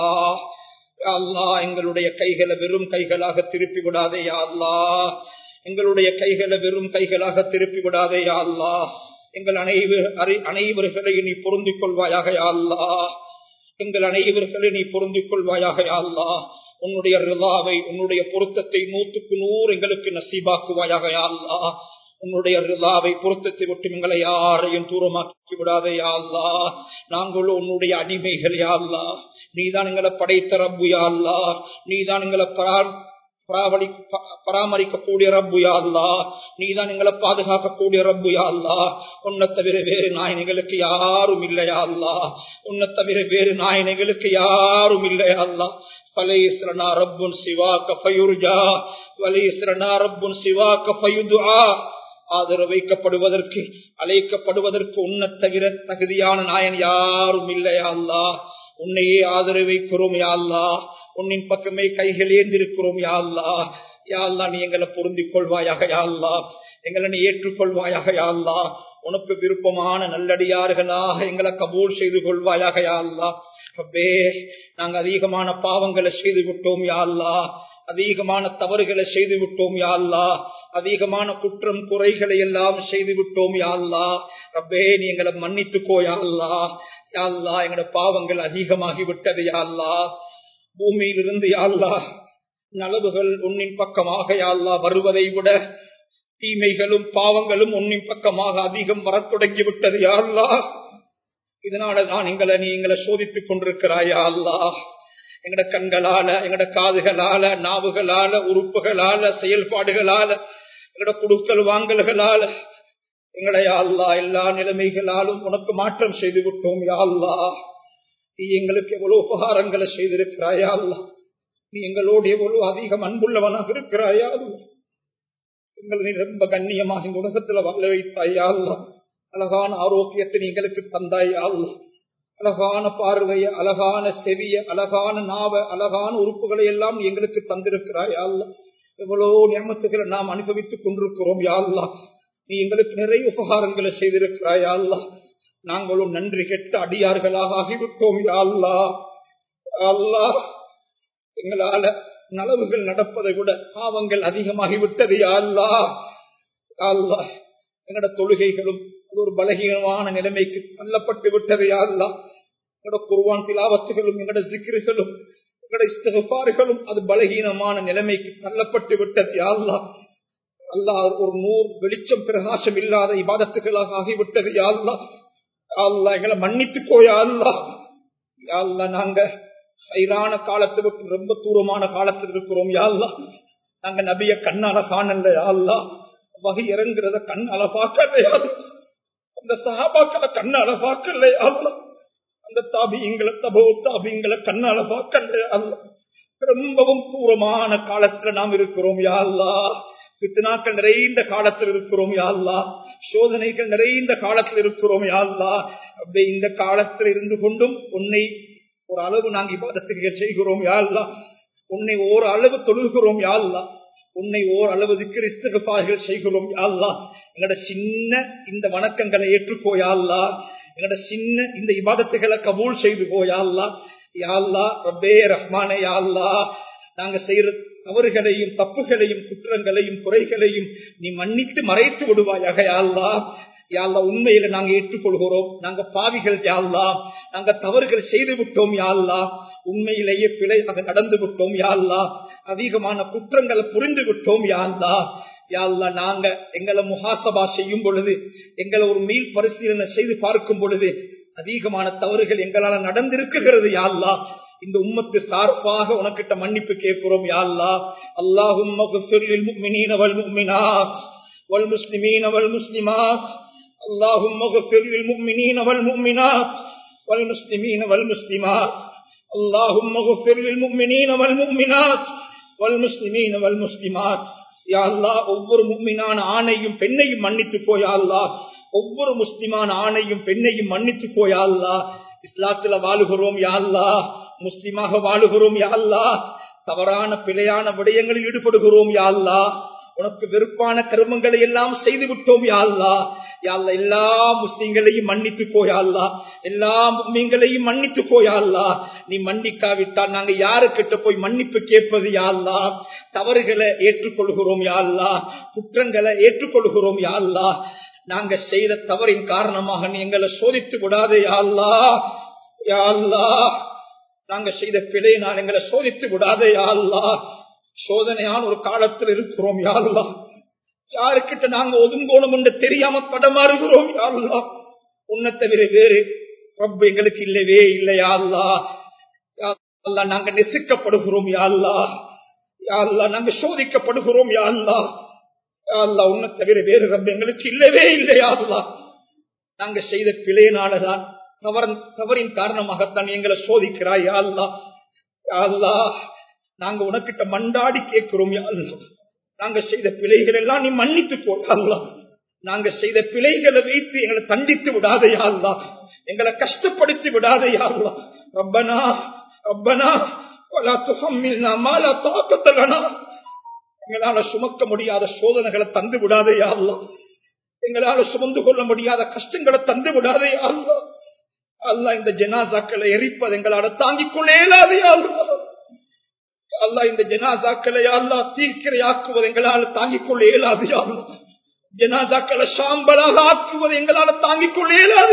யா அல்லா எங்களுடைய கைகளை வெறும் கைகளாக திருப்பி விடாதே யா அல்லா எங்களுடைய கைகளை வெறும் கைகளாக திருப்பி விடாதே யா அல்லா எங்கள் அனைவர் அனைவர்களையும் நீ பொருந்திக் கொள்வாயாக யா அல்லா எங்கள் அனைவர்களை நீ பொருந்திக் கொள்வாயாக யா அல்லா உன்னுடைய ரிலாவை உன்னுடைய பொருத்தத்தை நூற்றுக்கு நூறு எங்களுக்கு நசீபாக்குவாயாக யா அல்லா உன்னுடைய ரிலாவை பொருத்தத்தை விட்டு எங்களை யாரையும் தூரமாக்கி விடாதே யா அல்லா நாங்களும் உன்னுடைய அடிமைகள் யா அல்லா நீதான் எங்களை படைத்த ரப்பு யா அல்லா நீதான் எங்களை பராமரிக்கக்கூடிய ரப்பு யா அல்லா நீதான் எங்களை பாதுகாக்கக்கூடிய ரப்பு யா அல்லா உன்னை தவிர வேறு நாயனைகளுக்கு யாரும் இல்லையா அல்லா உன்னை தவிர வேறு நாயனைகளுக்கு யாரும் இல்லையா அல்லா فليسرنا رب سواك فيرجى وليسرنا رب سواك فيدعى ஆதரவு வைக்கப்படுவதற்கு அழைக்கப்படுவதற்கு உன்னை தவிர தகுதியான நாயன் யாரும் இல்லையா அல்லா உன்னையே ஆதரவு வைக்கிறோம் யா அல்லா உன்னின் பக்கமே கைகள் ஏந்திருக்கிறோம் யா அல்லா யா அல்லா நீ எங்களை பொருந்திக் கொள்வாயாக யா அல்லா எங்களை நீ ஏற்றுக்கொள்வாயாக யா அல்லா உனக்கு விருப்பமான நல்லடியார்களாக எங்களை கபூல் செய்து கொள்வாயாக யா அல்லா ரப்பே நாங்க அதிகமான பாவங்களை செய்து விட்டோம் யாழ்லா அதிகமான தவறுகளை செய்து விட்டோம் யாழ்லா அதிகமான குற்றம் குறைகளை எல்லாம் செய்து விட்டோம் யாழ்லா ரப்பே நீ எங்களை மன்னித்துக்கோ யாழ்லா யாழ்லா எங்களோட பாவங்கள் அதிகமாகி விட்டது யாழ்லா பூமியிலிருந்து யாழ்லா நலவுகள் உன்னின் பக்கமாக யாழ்லா வருவதை விட தீமைகளும் பாவங்களும் உன்னின் பக்கமாக அதிகம் வரத் தொடங்கி விட்டது யாழ்லா இதனாலதான் எங்களை நீ எங்களை சோதித்துக் கொண்டிருக்கிறாயா அல்லா எங்கட கண்களால எங்கட காதுகளால நாவுகளால உறுப்புகளால செயல்பாடுகளால எங்கட குடுக்கல் வாங்கல்களால எங்களை அல்லா எல்லா நிலைமைகளாலும் உனக்கு மாற்றம் செய்து விட்டோம் யாழ்லா நீ எங்களுக்கு எவ்வளவு உபகாரங்களை செய்திருக்கிறாயா அல்லா நீ எங்களோடு எவ்வளவு அதிகம் அன்புள்ளவனாக இருக்கிறாயா எங்களை நீ ரொம்ப கண்ணியமாக இந்த உலகத்துல வாழ வைத்தாயா அல்லா அழகான ஆரோக்கியத்தை எங்களுக்கு தந்தாய் அல்லா அழகான பார்வைய அழகான செவிய அழகான நாவ அழகான உறுப்புகளை எல்லாம் எங்களுக்கு தந்திருக்கிறாய் அல்ல எவ்வளவு நியமத்துகளை நாம் அனுபவித்துக் கொண்டிருக்கிறோம் யாழ்லா நீ எங்களுக்கு நிறைய உபகாரங்களை செய்திருக்கிறாய் அல்லா நாங்களும் நன்றி கெட்ட அடியார்களாக ஆகிவிட்டோம் யாழ்லா அல்லா எங்களால நலவுகள் நடப்பதை விட பாவங்கள் அதிகமாகிவிட்டது யாழ்லா அல்லா எங்கட தொழுகைகளும் அது ஒரு பலகீனமான நிலைமைக்கு தள்ளப்பட்டு விட்டது யாருலாம் எங்களோட குருவான் திலாவத்துகளும் எங்களோட சிக்கிரிகளும் எங்களுடைய இஸ்திகபார்களும் அது பலகீனமான நிலைமைக்கு தள்ளப்பட்டு விட்டது யா அல்லாஹ் அல்லாஹ் ஒரு நூறு வெளிச்சம் பிரகாசம் இல்லாத இபாதத்துகளாக ஆகிவிட்டது யா அல்லாஹ் யா அல்லாஹ் எங்களை மன்னித்து போயா அல்லா யா அல்லாஹ் நாங்க சைரான காலத்திற்கு ரொம்ப தூரமான காலத்தில் இருக்கிறோம் யா அல்லாஹ் நாங்க நபிய கண்ணால காணல யா அல்லாஹ் வகை இறங்குறத கண்ணால பார்க்கல யா அல்லாஹ். அந்த சஹாபாக்களை கண்ணால பார்க்கல யா அல்லாஹ். அந்த தாபியங்களை தபோ தாபியங்களை கண்ணால பார்க்கல யா அல்லாஹ். ரொம்பவும் தூரமான காலத்துல நாம் இருக்கிறோம் யா அல்லாஹ் பித்னாக்கள் நிறைந்த காலத்தில் இருக்கிறோம் யா அல்லாஹ் சோதனைகள் நிறைந்த காலத்தில் இருக்கிறோம் யா அல்லாஹ் அப்படியே இந்த காலத்தில் இருந்து கொண்டும் உன்னை ஒரு அளவு நாங்கள் இபாதத்துக்கு செய்கிறோம் யா அல்லாஹ் உன்னை ஓர் அளவு தொழுகிறோம் யா அல்லாஹ் உன்னை ஓர் அளவு கிறிஸ்தகப்பார்கள் செய்கிறோம் யா அல்லாஹ் எங்களோட சின்ன இந்த வணக்கங்களை ஏற்றுக்கோயா அல்லா எங்களோட சின்ன இந்த இபாதத்துகளை கபூல் செய்து போயா அல்லா யா அல்லாஹ் ரப்பே ரஹ்மானே யா அல்லாஹ் நாங்க செய்யற தவறுகளையும் தப்புகளையும் குற்றங்களையும் குறைகளையும் நீ மன்னித்து மறைத்து விடுவாயாக யா அல்லாஹ் யா அல்லாஹ் உண்மையில நாங்க ஏற்றுக்கொள்கிறோம் நாங்க பாவிகள் யா அல்லாஹ் நாங்க தவறுகள் செய்து விட்டோம் யா அல்லாஹ் உண்மையிலேயே பிழை அதை நடந்து விட்டோம் யா அல்லாஹ் அதிகமான குற்றங்களை புரிந்து விட்டோம் யா அல்லாஹ் யா அல்லாஹ் நாங்க எங்களை முகாசபா செய்யும் பொழுது எங்களை ஒரு மீள் பரிசீலனை செய்து பார்க்கும் பொழுது அதிகமான தவறுகள் எங்களால நடந்திருக்குகிறது யா அல்லாஹ் இந்த உம்மத்து சார்பாக உனக்கிட்ட மன்னிப்பு கேட்கிறோம் யா அல்லாஹ் அல்லாஹும் முஃமினீன வல் முஃமினாத் வல் முஸ்லிமீன வல் முஸ்லிமாத் اللهم اغفر للمؤمنين والمؤمنات والمسلمين والمسلمات اللهم اغفر للمؤمنين والمؤمنات والمسلمين والمسلمات யா அல்லாஹ் ஒவ்வொரு முக்மினான ஆணையும் பெண்ணையும் மன்னித்து போயா அல்லாஹ் ஒவ்வொரு முஸ்லிமான ஆணையும் பெண்ணையும் மன்னித்து போயா அல்லாஹ் இஸ்லாத்துல வாழுகிறோம் யா அல்லாஹ் முஸ்லிமாக வாழுகிறோம் யா அல்லாஹ் தவறான பிழையான விடயங்களில் ஈடுபடுகிறோம் யா அல்லாஹ் உனக்கு வெறுப்பான கருமங்களை எல்லாம் செய்து விட்டோம் யா அல்லாஹ் யா அல்லாஹ் எல்லா முஸ்லிம்களையும் மன்னித்து போயா அல்லாஹ் எல்லா முஸ்லிம்களையும் மன்னித்து போயா அல்லாஹ் நீ மன்னிக்காவிட்டால் நாங்க யாருக்கிட்ட போய் மன்னிப்பு கேட்பது யா அல்லாஹ் தவறுகளை ஏற்றுக்கொள்கிறோம் யா அல்லாஹ் குற்றங்களை ஏற்றுக்கொள்கிறோம் யா அல்லாஹ் நாங்க செய்த தவறின் காரணமாக நீ எங்களை சோதித்து விடாதே யா அல்லாஹ் யா அல்லாஹ் நாங்க செய்த பிழையினால் எங்களை சோதித்து விடாதே யா அல்லாஹ் சோதனையான ஒரு காலத்தில் இருக்கிறோம் யா அல்லாஹ் யாருக்கிட்ட நாங்க ஒதுங்கோணும் என்று தெரியாம படமாறுகிறோம் யா அல்லாஹ் உன்னை தவிர வேறு ரப்ப எங்களுக்கு இல்லவே இல்லையா அல்லாஹ் யா அல்லாஹ் நாங்க நெசுக்கப்படுகிறோம் யா அல்லாஹ் யா அல்லாஹ் நாங்க சோதிக்கப்படுகிறோம் யா அல்லாஹ் யா அல்லாஹ் உன்னை தவிர வேறு ரப்ப எங்களுக்கு இல்லவே இல்லையா அல்லாஹ் நாங்க செய்த பிழையினாலதான் தவறன் தவறின் காரணமாகத்தான் எங்களை சோதிக்கிறாய் யா அல்லாஹ் யா அல்லாஹ் நாங்க உனக்கிட்ட மண்டாடி கேட்கிறோம் யா அல்லாஹ் நாங்க செய்த பிழைகள் எல்லாம் நீ மன்னித்து போடா நாங்க செய்த பிழைகளை வைத்து எங்களை தண்டித்து விடாதையா அல்லா எங்களை கஷ்டப்படுத்தி விடாதையா அல்லா ரப்பனா ரப்பனா வலா துஹம்மில்னா மா லா தாக்கத்த லனா எங்களால சுமக்க முடியாத சோதனைகளை தந்து விடாதையா அல்லா எங்களால சுமந்து கொள்ள முடியாத கஷ்டங்களை தந்து விடாதையா அல்லா அல்லா இந்த ஜனாசாக்களை எரிப்பது எங்களால தாங்கிக் கொள்ள இயலாதையா அல்லா அல்லா இந்த ஜனாசாக்களை அல்லா தீர்க்கிரையாக்குவது எங்களால் தாங்கிக் கொள்ள இயலாது அல்லா ஜனாசாக்களை சாம்பலாக ஆக்குவது எங்களால் தாங்கிக் கொள்ள இயலாது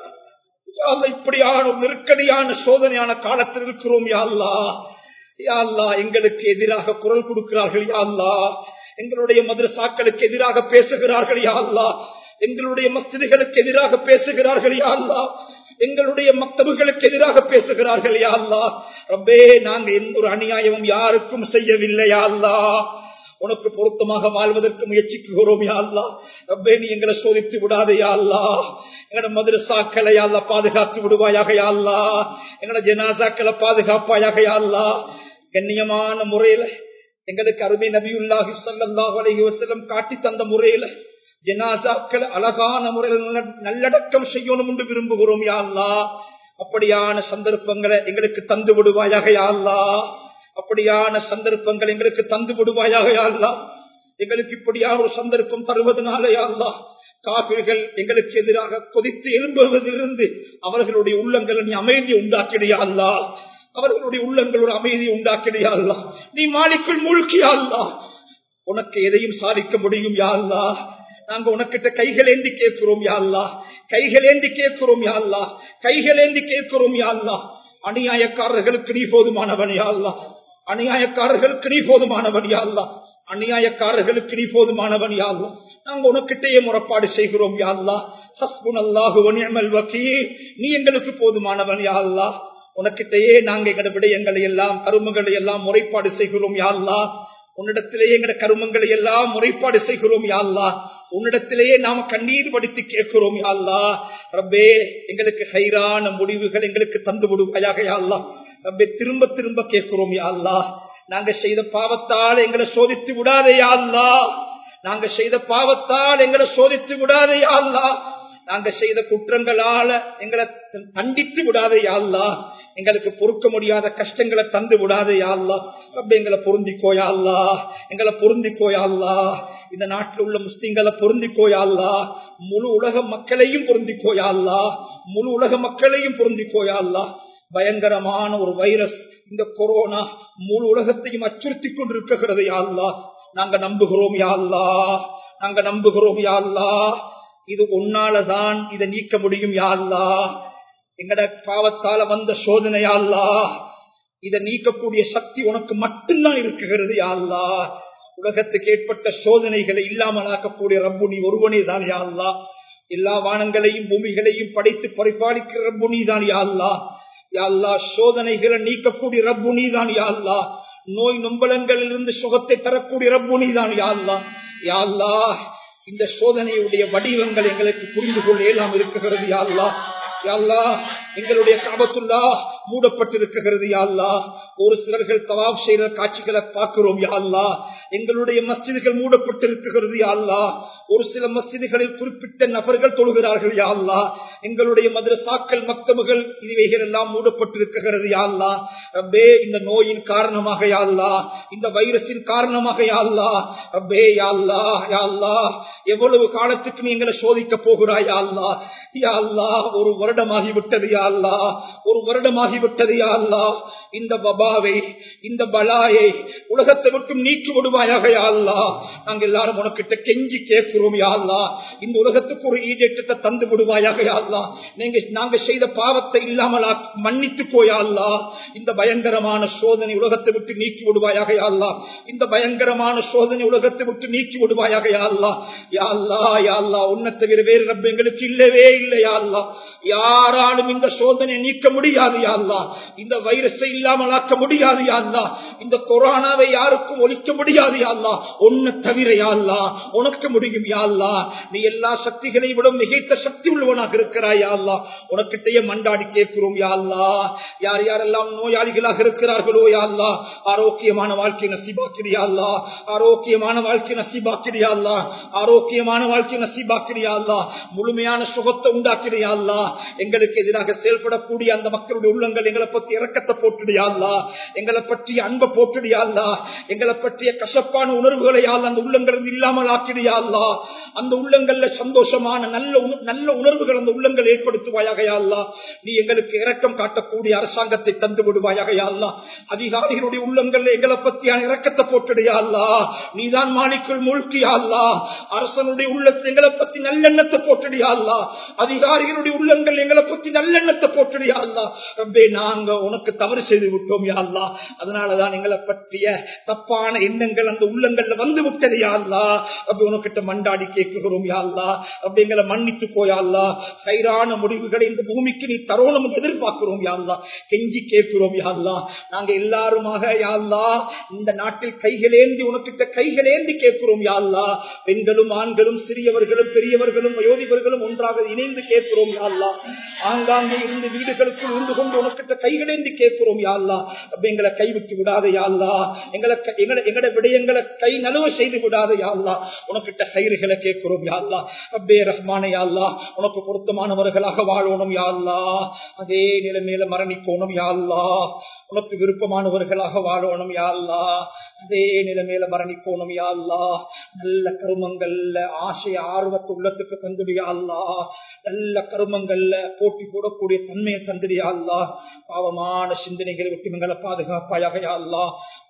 அல்லா இப்படியான ஒரு நெருக்கடியான சோதனையான காலத்தில் இருக்கிறோம் யாழ்லா யாழ்லா எங்களுக்கு எதிராக குரல் கொடுக்கிறார்கள் யாழ்லா எங்களுடைய மதுரசாக்களுக்கு எதிராக பேசுகிறார்கள் யாழ்லா எங்களுடைய மசிதிகளுக்கு எதிராக பேசுகிறார்கள் யாழ்லா எங்களுடைய மக்தபுகளுக்கு எதிராக பேசுகிறார்கள் யாழ்லா ரப்பே நாங்க எந்த ஒரு அநியாயமும் யாருக்கும் செய்யவில்லை யாழ்லா உனக்கு பொருத்தமாக வாழ்வதற்கு முயற்சிக்கிறோம் யாழ்லா ரப்பே நீ எங்களை சோதித்து விடாதே யாழ்லா எங்களோட மதுரசாக்களை யாழ்லா பாதுகாத்து விடுவாயாக யாழ்லா எங்களோட ஜனாசாக்களை பாதுகாப்பாயாக யாழ்லா கண்ணியமான முறையில எங்களுக்கு அருமை நபியுல்லாஹி சல்லாஹ் அலைஹி வஸல்லம் காட்டி தந்த முறையில ஜனாசாக்களை அழகான முறையில் நல்லடக்கம் செய்யணும் என்று விரும்புகிறோம் யாழ்லா அப்படியான சந்தர்ப்பங்களை எங்களுக்கு தந்து விடுவாயாக யாழ்லா அப்படியான சந்தர்ப்பங்கள் எங்களுக்கு தந்து விடுவாயாக யாழ்லா எங்களுக்கு இப்படியான ஒரு சந்தர்ப்பம் தருவதனால யாழ்லா காபிர்கள் எங்களுக்கு எதிராக கொதித்து எழும்புவதிலிருந்து அவர்களுடைய உள்ளங்களை நீ அமைதி உண்டாக்கிடையாள்லா அவர்களுடைய உள்ளங்களோட அமைதி உண்டாக்கிடையாள்லா நீ மாலிக்குள் மூழ்கியாள்லா உனக்கு எதையும் சாதிக்க முடியும் யாழ்லா நாங்க உனக்கிட்ட கைகள் ஏந்தி கேட்கிறோம் யாழ்லா கைகள் ஏந்தி கேட்கிறோம் யாழ்லா கைகள் ஏந்தி கேட்கிறோம் யாழ்லா அநியாயக்காரர்களுக்கு நீ போதுமானவன் யா அல்லாஹ் அநியாயக்காரர்களுக்கு நீ போதுமானவன் யா அல்லாஹ் அநியாயக்காரர்களுக்கு நீ போதுமானவன் யா அல்லாஹ் நாங்க உனக்கிட்டேயே முறப்பாடு செய்கிறோம் யா அல்லாஹ் ஹஸ்புனல்லாஹு வ நிஅமல் வக்கீல் நீ எங்களுக்கு போதுமானவன் யா அல்லாஹ் உனக்கிட்டேயே நாங்க எங்கட விடயங்களை எல்லாம் கருமங்களை எல்லாம் முறைப்பாடு செய்கிறோம் யா அல்லாஹ் உன்னிடத்திலேயே எங்கட கருமங்களை எல்லாம் முறைப்பாடு செய்கிறோம் யா அல்லாஹ் உன்னிடத்திலேயே நாம கண்ணீர் வடித்து கேட்கிறோம் யா அல்லாஹ் ரப்பே எங்களுக்கு ஹைரான முடிவுகள் எங்களுக்கு தந்து விடுவாயாக யா அல்லாஹ் ரப்பே திரும்ப திரும்ப கேட்கிறோம் யா அல்லாஹ் நாங்க செய்த பாவத்தால் எங்களை சோதித்து விடாதே யா அல்லாஹ் நாங்க செய்த பாவத்தால் எங்களை சோதித்து விடாதே யா அல்லாஹ் நாங்க செய்த குற்றங்களால எங்களை தண்டித்து விடாதே யா அல்லாஹ் எங்களுக்கு பொறுக்க முடியாத கஷ்டங்களை தந்து விடாதே யா அல்லாஹ் ரப்பே எங்களை பொருந்திக்கோயா அல்லாஹ் எங்களை பொருந்திக்கோயா அல்லாஹ் இந்த நாட்டில் உள்ள முஸ்லிம்களை பொருந்திக்கோயா அல்லாஹ் முழு உலக மக்களையும் பொருந்திக்கோயா அல்லாஹ் முழு உலக மக்களையும் பொருந்திக்கோயா அல்லாஹ் பயங்கரமான ஒரு வைரஸ் இந்த கொரோனா முழு உலகத்தையும் அச்சுறுத்தி கொண்டிருக்கிறது யா அல்லாஹ் நாங்க நம்புகிறோம் யா அல்லாஹ் நாங்க நம்புகிறோம் யா அல்லாஹ் இது உன்னாலதான் இதை நீக்க முடியும் யா அல்லாஹ் எங்கட பாவத்தால வந்த சோதனை யா அல்லாஹ் இதை நீக்கக்கூடிய சக்தி உனக்கு மட்டும்தான் இருக்குகிறது யா அல்லாஹ் உலகத்துக்கு ஏற்பட்ட சோதனைகளை இல்லாமலாக்கக்கூடிய ரப்பு நீ ஒருவனே தான் யா அல்லாஹ் எல்லா வானங்களையும் பூமிகளையும் படைத்து பரிபாலிக்கிற ரப்பு நீ தான் யா அல்லாஹ் யா அல்லாஹ் சோதனைகளை நீக்கக்கூடிய ரப்பு நீ தான் யா அல்லாஹ் நோய் நொம்பலங்களில் இருந்து சுகத்தை தரக்கூடிய ரப்பு நீ தான் யா அல்லாஹ் யா அல்லாஹ் இந்த சோதனையுடைய வடிவங்கள் எங்களுக்கு புரிந்து கொள்ள இயலாமல் இருக்கிறது யா அல்லாஹ் யா அல்லாஹ் எங்களுடைய காபத்துல்லா மூடப்பட்டிருக்கிறது யா அல்லாஹ் ஒரு சிலர்கள் தவாப் செய்கிற காட்சிகளை பார்க்கிறோம் யா அல்லாஹ் எங்களுடைய மஸ்ஜிதுகள் மூடப்பட்டிருக்கிறது யா அல்லாஹ் ஒரு சில மஸ்ஜிதுகளில் குறிப்பிட்ட நபர்கள் தொழுகிறார்கள் யா அல்லாஹ் எங்களுடைய மதுரசாக்கள் மக்தபுகள் இவைகள் எல்லாம் மூடப்பட்டிருக்கிறது யா அல்லாஹ் ரப்பே இந்த நோயின் காரணமாக யா அல்லாஹ் இந்த வைரஸின் காரணமாக யா அல்லாஹ் ரப்பே யா அல்லாஹ் யா அல்லாஹ் எவ்வளவு காலத்துக்கு நீ எங்களை சோதிக்க போகிறாய் யா அல்லாஹ் யா அல்லாஹ் ஒரு வருடமாகி விட்டது யா அல்லாஹ் ஒரு வருடமாகி விட்டது யா அல்லாஹ் இந்த பபாவை இந்த பலாயை உலகத்தை விட்டும் நீக்கி விடுவாயாக யா அல்லாஹ் நாங்க எல்லாரும் உனக்கிட்ட கெஞ்சி கேட்கிறோம் யா அல்லாஹ் இந்த உலகத்துக்கு ஒரு ஈடேற்றத்தை தந்து விடுவாயாக யா அல்லாஹ் நீங்க நாங்க செய்த பாவத்தை இல்லாமல் மன்னித்து போயா அல்லாஹ் இந்த பயங்கரமான சோதனை உலகத்தை விட்டு நீக்கி விடுவாயாக யா அல்லாஹ் இந்த பயங்கரமான சோதனை உலகத்தை விட்டு நீக்கி விடுவாயாக யா அல்லாஹ் யா அல்லாஹ் யா அல்லாஹ் உன்னை தவிர வேறு ரப்ப எங்களுக்கு இல்லவே இல்லை யா அல்லாஹ் யாராலும் இந்த சோதனை நீக்க முடியாது யா அல்லாஹ் இந்த வைரஸை இல்லாமல் ஆக்க முடியாது யா அல்லாஹ் இந்த கொரோனாவை யாருக்கும் ஒழிக்க முடியாது யா அல்லாஹ் உன்னை தவிர யா அல்லாஹ் உனக்கு முடியும் யா அல்லாஹ் நீ எல்லா சக்திகளை விட மிகைத்த சக்தி உள்ளவனாக இருக்கிறாய் யா அல்லாஹ் உனக்கிட்டயே மண்டாடி கேட்கிறோம் யா அல்லாஹ் யார் யாரெல்லாம் நோயாளிகளாக இருக்கிறார்களோ யா அல்லாஹ் ஆரோக்கியமான வாழ்க்கை நசிபாக்கிறியா அல்லாஹ் ஆரோக்கியமான வாழ்க்கை நசிபாக்கிறியா அல்லாஹ் ஆரோக்கியமான வாழ்க்கை நசிபாக்கிறியா அல்லாஹ் முழுமையான சுகத்தை உண்டாக்கிறியா அல்லாஹ் எங்களுக்கு எதிராக செயல்படக்கூடிய அந்த மக்களுடைய உள்ளங்கள் எங்களை பத்தி இறக்கத்தை போட்டுடியா அல்லாஹ் எங்களை பற்றி அன்பை போட்டுடியா அல்லாஹ் எங்களை பற்றிய கசப்பான உணர்வுகளை யாழ் அந்த உள்ளங்கள் இல்லாமல் ஆக்கிடியா அல்லாஹ் அந்த உள்ளங்கள்ல சந்தோஷமான நல்ல உண- நல்ல உணர்வுகள் அந்த உள்ளங்கள் ஏற்படுத்துவாயாக யா அல்லாஹ் நீ எங்களுக்கு இரக்கம் காட்டக்கூடிய அரசாங்கத்தை தந்து விடுவாயாக யா அல்லாஹ் அதிகாரிகளுடைய உள்ளங்கள்ல எங்களை பத்தியான இரக்கத்தை போட்டுடியா அல்லாஹ் நீதான் மாலிக்குள் மூழ்கியா அல்லாஹ் அரசனுடைய உள்ளத்தில் எங்களை பத்தி நல்லெண்ணத்தை போட்டுடியா அல்லாஹ் அதிகாரிகளுடைய உள்ளங்கள் எங்களை பத்தி நல்லெண்ணத்தை போட்டுடியா அல்லாஹ் ரப்பே நாங்க உனக்கு தவறு செய்து விட்டோம் யா அல்லாஹ் அதனாலதான் எங்களை பற்றிய தப்பான எண்ணங்கள் அந்த உள்ளங்கள்ல வந்து விட்டது யா அல்லாஹ் அப்படி உனக்கிட்ட மண்டாடி கேட்கிறோம் யா அல்லாஹ் அப்படி எங்களை மன்னித்து போயா அல்லாஹ் கைரான முடிவுகளை இந்த பூமிக்கு நீ தரோணும் எதிர்பார்க்கிறோம் யா அல்லாஹ் கெஞ்சி கேட்கிறோம் யா அல்லாஹ் நாங்க எல்லாருமாக யா அல்லாஹ் இந்த நாட்டில் கைகளேந்தி உனக்கிட்ட கைகளேந்தி கேட்கிறோம் யா அல்லாஹ் பெண்களும் ஆண்களும் சிறியவர்களும் பெரியவர்களும் வயோதிபர்களும் ஒன்றாக இணைந்து கேட்கிறோம் யா அல்லாஹ் ஆங்காங்கே இருந்து வீடுகளுக்குள் இருந்து கொண்டு உனக்கிட்ட கைகளேந்தி கேட்கிறோம் யா அல்லாஹ் அப்ப எங்களை கைவிட்டு விடாத யா அல்லாஹ் எங்களை க- எங்களை எங்கட விடயங்களை கை நழுவ செய்து விடாத யா அல்லாஹ் உனக்கிட்ட கயிறுகளை கேட்கிறோம் யா அல்லாஹ் ரப்பே ரஹ்மானே யா அல்லாஹ் உனக்கு பொருத்தமானவர்களாக வாழணும் யா அல்லாஹ் அதே நிலைமையில மரணிக்கணும் யா அல்லாஹ் உனக்கு விருப்பமானவர்களாக வாழணும் யா அல்லாஹ் அதே நிலைமையில மரணிக்கணும் யா அல்லாஹ் நல்ல கருமங்கள்ல ஆசை ஆர்வத்தை உள்ளத்துக்கு தந்துடியா அல்லாஹ் நல்ல கருமங்கள்ல போட்டி போடக்கூடிய தன்மையை தந்துடியா அல்லாஹ் பாவமான சிந்தனைகளை விட்டு எங்களை பாதுகாப்பாயாக யா அல்லாஹ்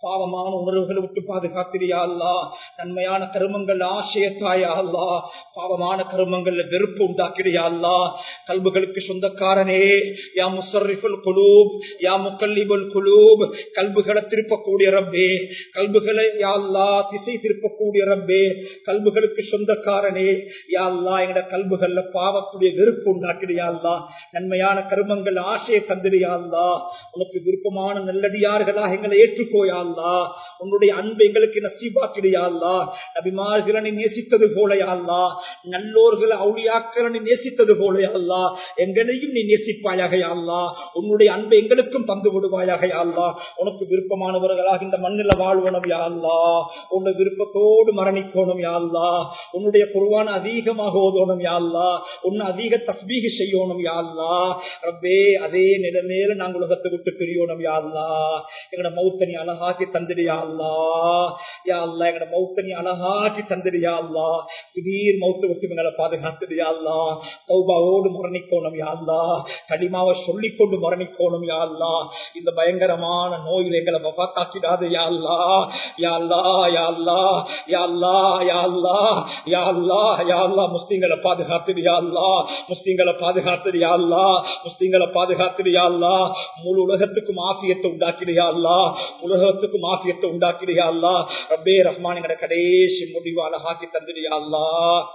பாவமான உணர்வுகளை விட்டு பாதுகாத்திரியா அல்லா நன்மையான கருமங்கள் ஆசையத்தாயா அல்லா பாவமான கருமங்கள்ல வெறுப்பு உண்டாக்கிறியா அல்லா கல்புகளுக்கு சொந்தக்காரனே யா முசர்ரிஃபுல் குலூப் யா முக்கல்லிபுல் குலூப் கல்புகளை திருப்பக்கூடிய ரப்பே கல்புகளை யா அல்லா திசை திருப்பக்கூடிய ரப்பே கல்புகளுக்கு சொந்தக்காரனே யா அல்லா எங்கட கல்புகள்ல பாவக்கூடிய வெறுப்பு உண்டாக்கிறியா அல்லா நன்மையான கருமங்கள் ஆசையை தந்திரியா அல்லா உனக்கு விருப்பமான நல்லடியார்களாக எங்களை ஏற்றுக்கோயா அல்லா உன்னுடைய அன்பு எங்களுக்கு நசீபாக்கிறியா அல்லா நபிமார்களை நேசித்தது போலயா அல்லா நல்லோர்களை அவுளியாக்களை நேசித்தது போலயா அல்லா எங்களையும் நீ நேசிப்பாயாக அல்லா உன்னுடைய அன்பை எங்களுக்கும் தந்து விடுவாயாக அல்லா உனக்கு விருப்பமானவர்களாக இந்த மண்ணில வாழ்வனும் யா அல்லா உன்னுடைய விருப்பத்தோடு மரணிக்கணும் யா அல்லா உன்னுடைய குருவான அதிகமாக ஓதணும் யா அல்லா உன்னை அதிக தஸ்பீக செய்யணும் யா அல்லா ரப்பே அதே நிலைமையில நாங்கள் உலகத்தை விட்டு பிரியணும் யா அல்லா எங்கட மௌத்தனி அழகாக்கி தந்திரியா அல்லா யா அல்லா எங்கட மௌத்தனி அழகாக்கி தந்திரியா அல்லா திடீர் மௌத்த விட்டு எங்களை பாதுகாத்துறியா அல்லா சௌபாவோடு மரணிக்கோணும் யா அல்லா களிமாவை சொல்லிக் கொண்டு மரணிக்கோணும் யா அல்லா இந்த பயங்கரமான நோயில் எங்களை வபாத்தாக்கிடாது யா அல்லா யா அல்லா யா அல்லா யா அல்லா யா அல்லா யா அல்லா யா அல்லா முஸ்லிம்களை பாதுகாத்துறியா அல்லா முஸ்லிம்களை பாதுகாத்துறியா அல்லா முஸ்லிம்களை பாதுகாத்துறியா அல்லா முழு உலகத்துக்கும் ஆசியத்தை உண்டாக்கிறியா அல்லா உலகத்துக்கு மாசியத்தை உண்டாக்கிறியா அல்லா ரப்பே ரஹ்மான் எங்கட கடைசி முடிவு அழகாக்கி தந்திரியா அல்லா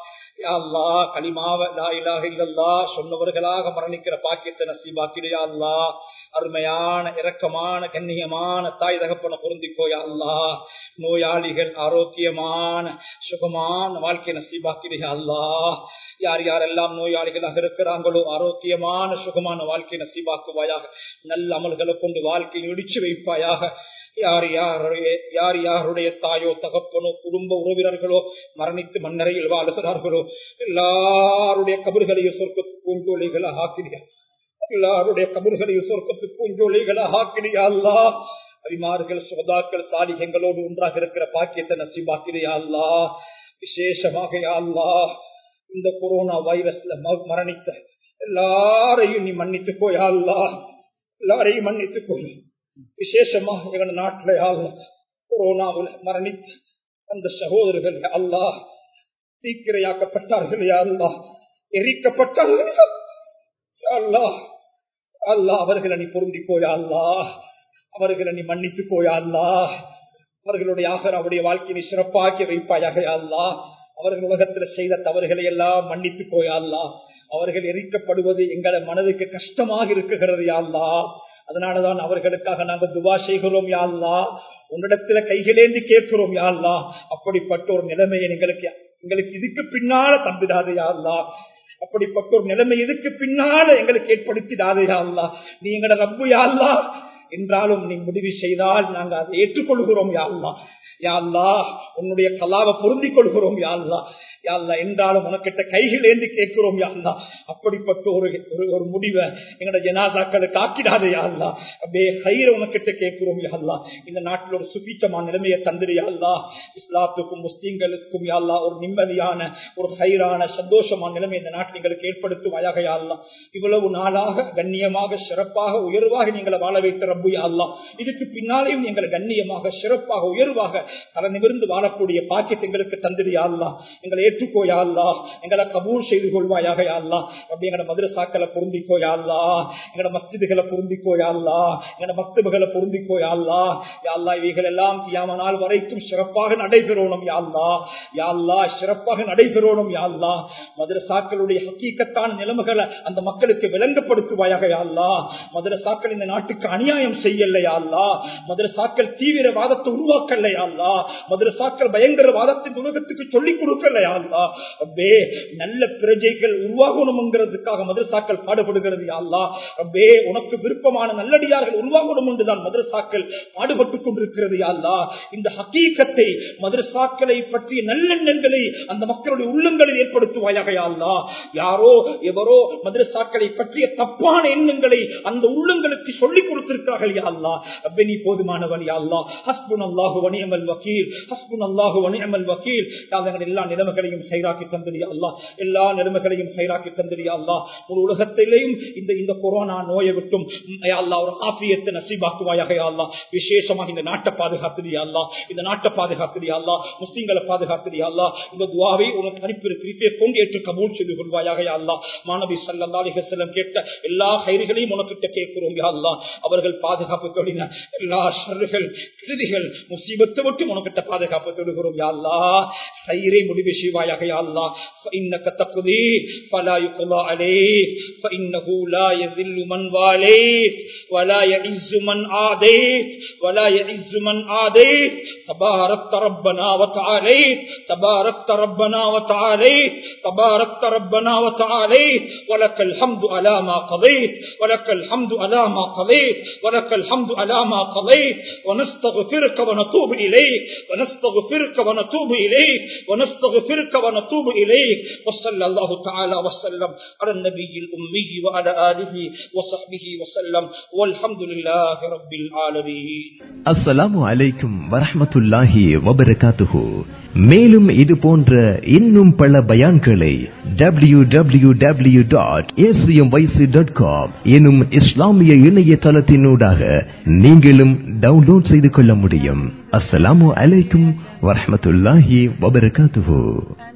அல்லா களிமாவ லா இலாக இல்லல்லா சொன்னவர்களாக மரணிக்கிற பாக்கியத்தை நசீபாக்கிறியா அல்லா அருமையான இரக்கமான கண்ணியமான தாய் தகப்பன பொருந்திக்கோயா அல்லா நோயாளிகள் ஆரோக்கியமான சுகமான வாழ்க்கை நசீபாக்கிறியா அல்லா யார் யாரெல்லாம் நோயாளிகளாக இருக்கிறாங்களோ ஆரோக்கியமான சுகமான வாழ்க்கை நசீபாக்குவாயாக நல்ல அமல்களை கொண்டு வாழ்க்கையை இடிச்சு வைப்பாயாக யார் யாருடைய யார் யாருடைய தாயோ தகப்பனோ குடும்ப உறவினர்களோ மரணித்து மண்ணறையில் வாழுகிறார்களோ எல்லாருடைய கபர்களையும் சொர்க்கத்து பூஞ்சோலிகளை ஆக்கிறியா எல்லாருடைய கபர்களையும் சொர்க்கத்து பூஞ்சோலிகளை ஆக்கிறியா அல்லா அரிமார்கள் சோதாக்கள் சாலிகங்களோடு ஒன்றாக இருக்கிற பாக்கியத்தை நசிபாக்கிறியா அல்லா விசேஷமாக அல்லா இந்த கொரோனா வைரஸ்ல மரணித்த எல்லாரையும் நீ மன்னித்துக்கோ அல்லா எல்லாரையும் மன்னித்துக்கோ விசேஷமாக எங்க நாட்டில் கொரோனாவில் மரணித்து அந்த சகோதரர்கள் அல்லா தீக்கிரையாக்கப்பட்டார்கள் அல்லா எரிக்கப்பட்டார்கள் அல்லா அல்லா அவர்களை நீ பொருந்திக்கோயா அல்லா அவர்களை நீ மன்னித்துக்கோயா அல்லா அவர்களுடைய ஆகர் அவருடைய வாழ்க்கையை சிறப்பாக்கி வைப்பாயாக அல்லா அவர்கள் உலகத்தில் செய்த தவறுகளை எல்லாம் மன்னித்து போயாள்லா அவர்கள் எரிக்கப்படுவது எங்களை மனதுக்கு கஷ்டமாக இருக்குகிறது யாழ்லா அதனாலதான் அவர்களுக்காக நாங்கள் துவா செய்கிறோம் யாழ்லா உன்னிடத்துல கைகளேந்தி கேட்கிறோம் யாழ்லா அப்படிப்பட்ட ஒரு நிலைமையை எங்களுக்கு எங்களுக்கு இதுக்கு பின்னால தந்துடாது யாழ்லா அப்படிப்பட்ட ஒரு நிலைமை இதுக்கு பின்னால எங்களுக்கு ஏற்படுத்திடாது யாழ்லா நீ எங்கட ரப்பு யாழ்லா என்றாலும் நீ முடிவு செய்தால் நாங்கள் அதை ஏற்றுக்கொள்கிறோம் யாழ்லா யாழ்லா உன்னுடைய கலாவை பொருந்திக் கொள்கிறோம் யாழ்லா யாழ்லா என்றாலும் உனக்கிட்ட கைகள் ஏந்தி கேட்கிறோம் யாழ்லா அப்படிப்பட்ட ஒரு ஒரு முடிவை எங்களோட ஜனாசாக்களுக்கு ஆக்கிடாதே யாழ்லா அப்படியே கயிறு உனக்கிட்ட கேட்கிறோம் யாழ்லா இந்த நாட்டில் ஒரு சுபீச்சமான நிலைமையை தந்திரு யாழ்லா இஸ்லாத்துக்கும் முஸ்லீம்களுக்கும் யாழ்லா ஒரு நிம்மதியான ஒரு கயிறான சந்தோஷமான நிலைமை இந்த நாட்டில் எங்களுக்கு ஏற்படுத்துவாயாக யாழ்லா இவ்வளவு நாளாக கண்ணியமாக சிறப்பாக உயர்வாக நீங்களை வாழ வைத்த ரப்பு யாழ்லா இதுக்கு பின்னாலேயும் எங்களை கண்ணியமாக சிறப்பாக உயர்வாக தலை நிமிர்ந்து வாழக்கூடிய பாக்கியத்தை எங்களுக்கு தந்திரியாள்லா எங்களை ஏற்றுக்கோயாள்லா எங்களை கபூல் செய்து கொள்வாயாக யாழ்லா அப்படி எங்களோட மதுரசாக்களை பொருந்திக்கோயாள்லா எங்களோட மஸ்திதுகளை பொருந்திக்கோயாள்லா எங்களோட மக்தபுகளை பொருந்திக்கோயாள்லா யாழ்லா இவைகள் எல்லாம் கியாம நாள் வரைக்கும் சிறப்பாக நடைபெறணும் யாழ்லா யாழ்லா சிறப்பாக நடைபெறணும் யாழ்லா மதுரசாக்களுடைய ஹக்கீக்கத்தான நிலைமைகளை அந்த மக்களுக்கு விளங்கப்படுத்துவாயாக யாழ்லா மதுரசாக்கள் இந்த நாட்டுக்கு அநியாயம் செய்யல யாழ்லா மதுரசாக்கள் தீவிரவாதத்தை உருவாக்கல யாழ்லா மதுரசாக்கள் பயங்கரவாதத்தின் உலகத்துக்கு சொல்லிக் கொடுக்கல யாழ்லா அப்பே நல்ல பிரஜைகள் உருவாகணும்ங்கிறதுக்காக மதுரசாக்கள் பாடுபடுகிறது யாழ்லா அப்பே உனக்கு விருப்பமான நல்லடியார்கள் உருவாகணும் என்றுதான் மதுரசாக்கள் பாடுபட்டுக் கொண்டிருக்கிறது யாழ்லா இந்த ஹக்கீக்கத்தை மதுரசாக்களை பற்றிய நல்லெண்ணங்களை அந்த மக்களுடைய உள்ளங்களில் ஏற்படுத்துவாயாக யாழ்லா யாரோ எவரோ மதுரசாக்களை பற்றிய தப்பான எண்ணங்களை அந்த உள்ளங்களுக்கு சொல்லிக் கொடுத்திருக்கிறார்கள் யாழ்லா அப்பே நீ போதுமானவன் யாழ்லா ஹஸ்புன் அல்லாஹு வணியமல் வக்கீல் ஹஸ்புன் அல்லாஹு வணியமல் வக்கீல் யாழ்லா எல்லா நிலைமைகளை நிலைமைகளையும் ஹைராக்கி தந்திரியா அல்லா எல்லா நிலைமைகளையும் ஹைராக்கி தந்திரியா அல்லா ஒரு உலகத்திலேயும் இந்த இந்த கொரோனா நோயை விட்டும் யா அல்லாஹ் ஒரு ஆசியத்தை நசீபாக்குவாயாக யா அல்லாஹ் விசேஷமாக இந்த நாட்டை பாதுகாத்துறியா அல்லா இந்த நாட்டை பாதுகாத்துறியா அல்லா முஸ்லிம்களை பாதுகாத்துறியா அல்லா இந்த துவாவை உனக்கு அனுப்பி கிருப்பை கொண்டு ஏற்று கபூல் செய்து கொள்வாயாக யா அல்லா மாணவி சல்லா அலிஹசல்லம் கேட்ட எல்லா கைரிகளையும் உனக்கிட்ட கேட்கிறோம் யா அல்லா அவர்கள் பாதுகாப்பு தொழின எல்லா ஷர்றுகள் கிருதிகள் முசீபத்தை விட்டு உனக்கிட்ட பாதுகாப்பு தொடுகிறோம் யா அல்லா சைரை முடிவு செய்வாயாக யா அல்லா فإنك تقضي فلا يقضى عليك فإنه لا يذل من واليك ولا يعز من عاديك ولا يعز من عاديك تباركت ربنا وتعاليت تباركت ربنا وتعاليت تباركت ربنا وتعاليت ولك الحمد على ما قضيت ولك الحمد على ما قضيت ولك الحمد على ما قضيت ونستغفرك ونتوب إليك ونستغفرك ونتوب إليك ونستغفرك ونتوب إليك وصلى الله تعالى وسلم على النبي الأمي وعلى آله وصحبه وسلم والحمد لله رب العالمين அஸ்ஸலாமு அலைக்கும் வரஹ்மத்துல்லாஹி வபரகாத்துஹு மேலும் இது போன்ற இன்னும் பல பயான்களை W W W dot dot com எனும் இஸ்லாமிய இணையதளத்தினூடாக நீங்களும் டவுன்லோட் செய்து கொள்ள முடியும் அஸ்ஸலாமு அலைக்கும் வரஹ்மத்துல்லாஹி வபரகாத்துஹு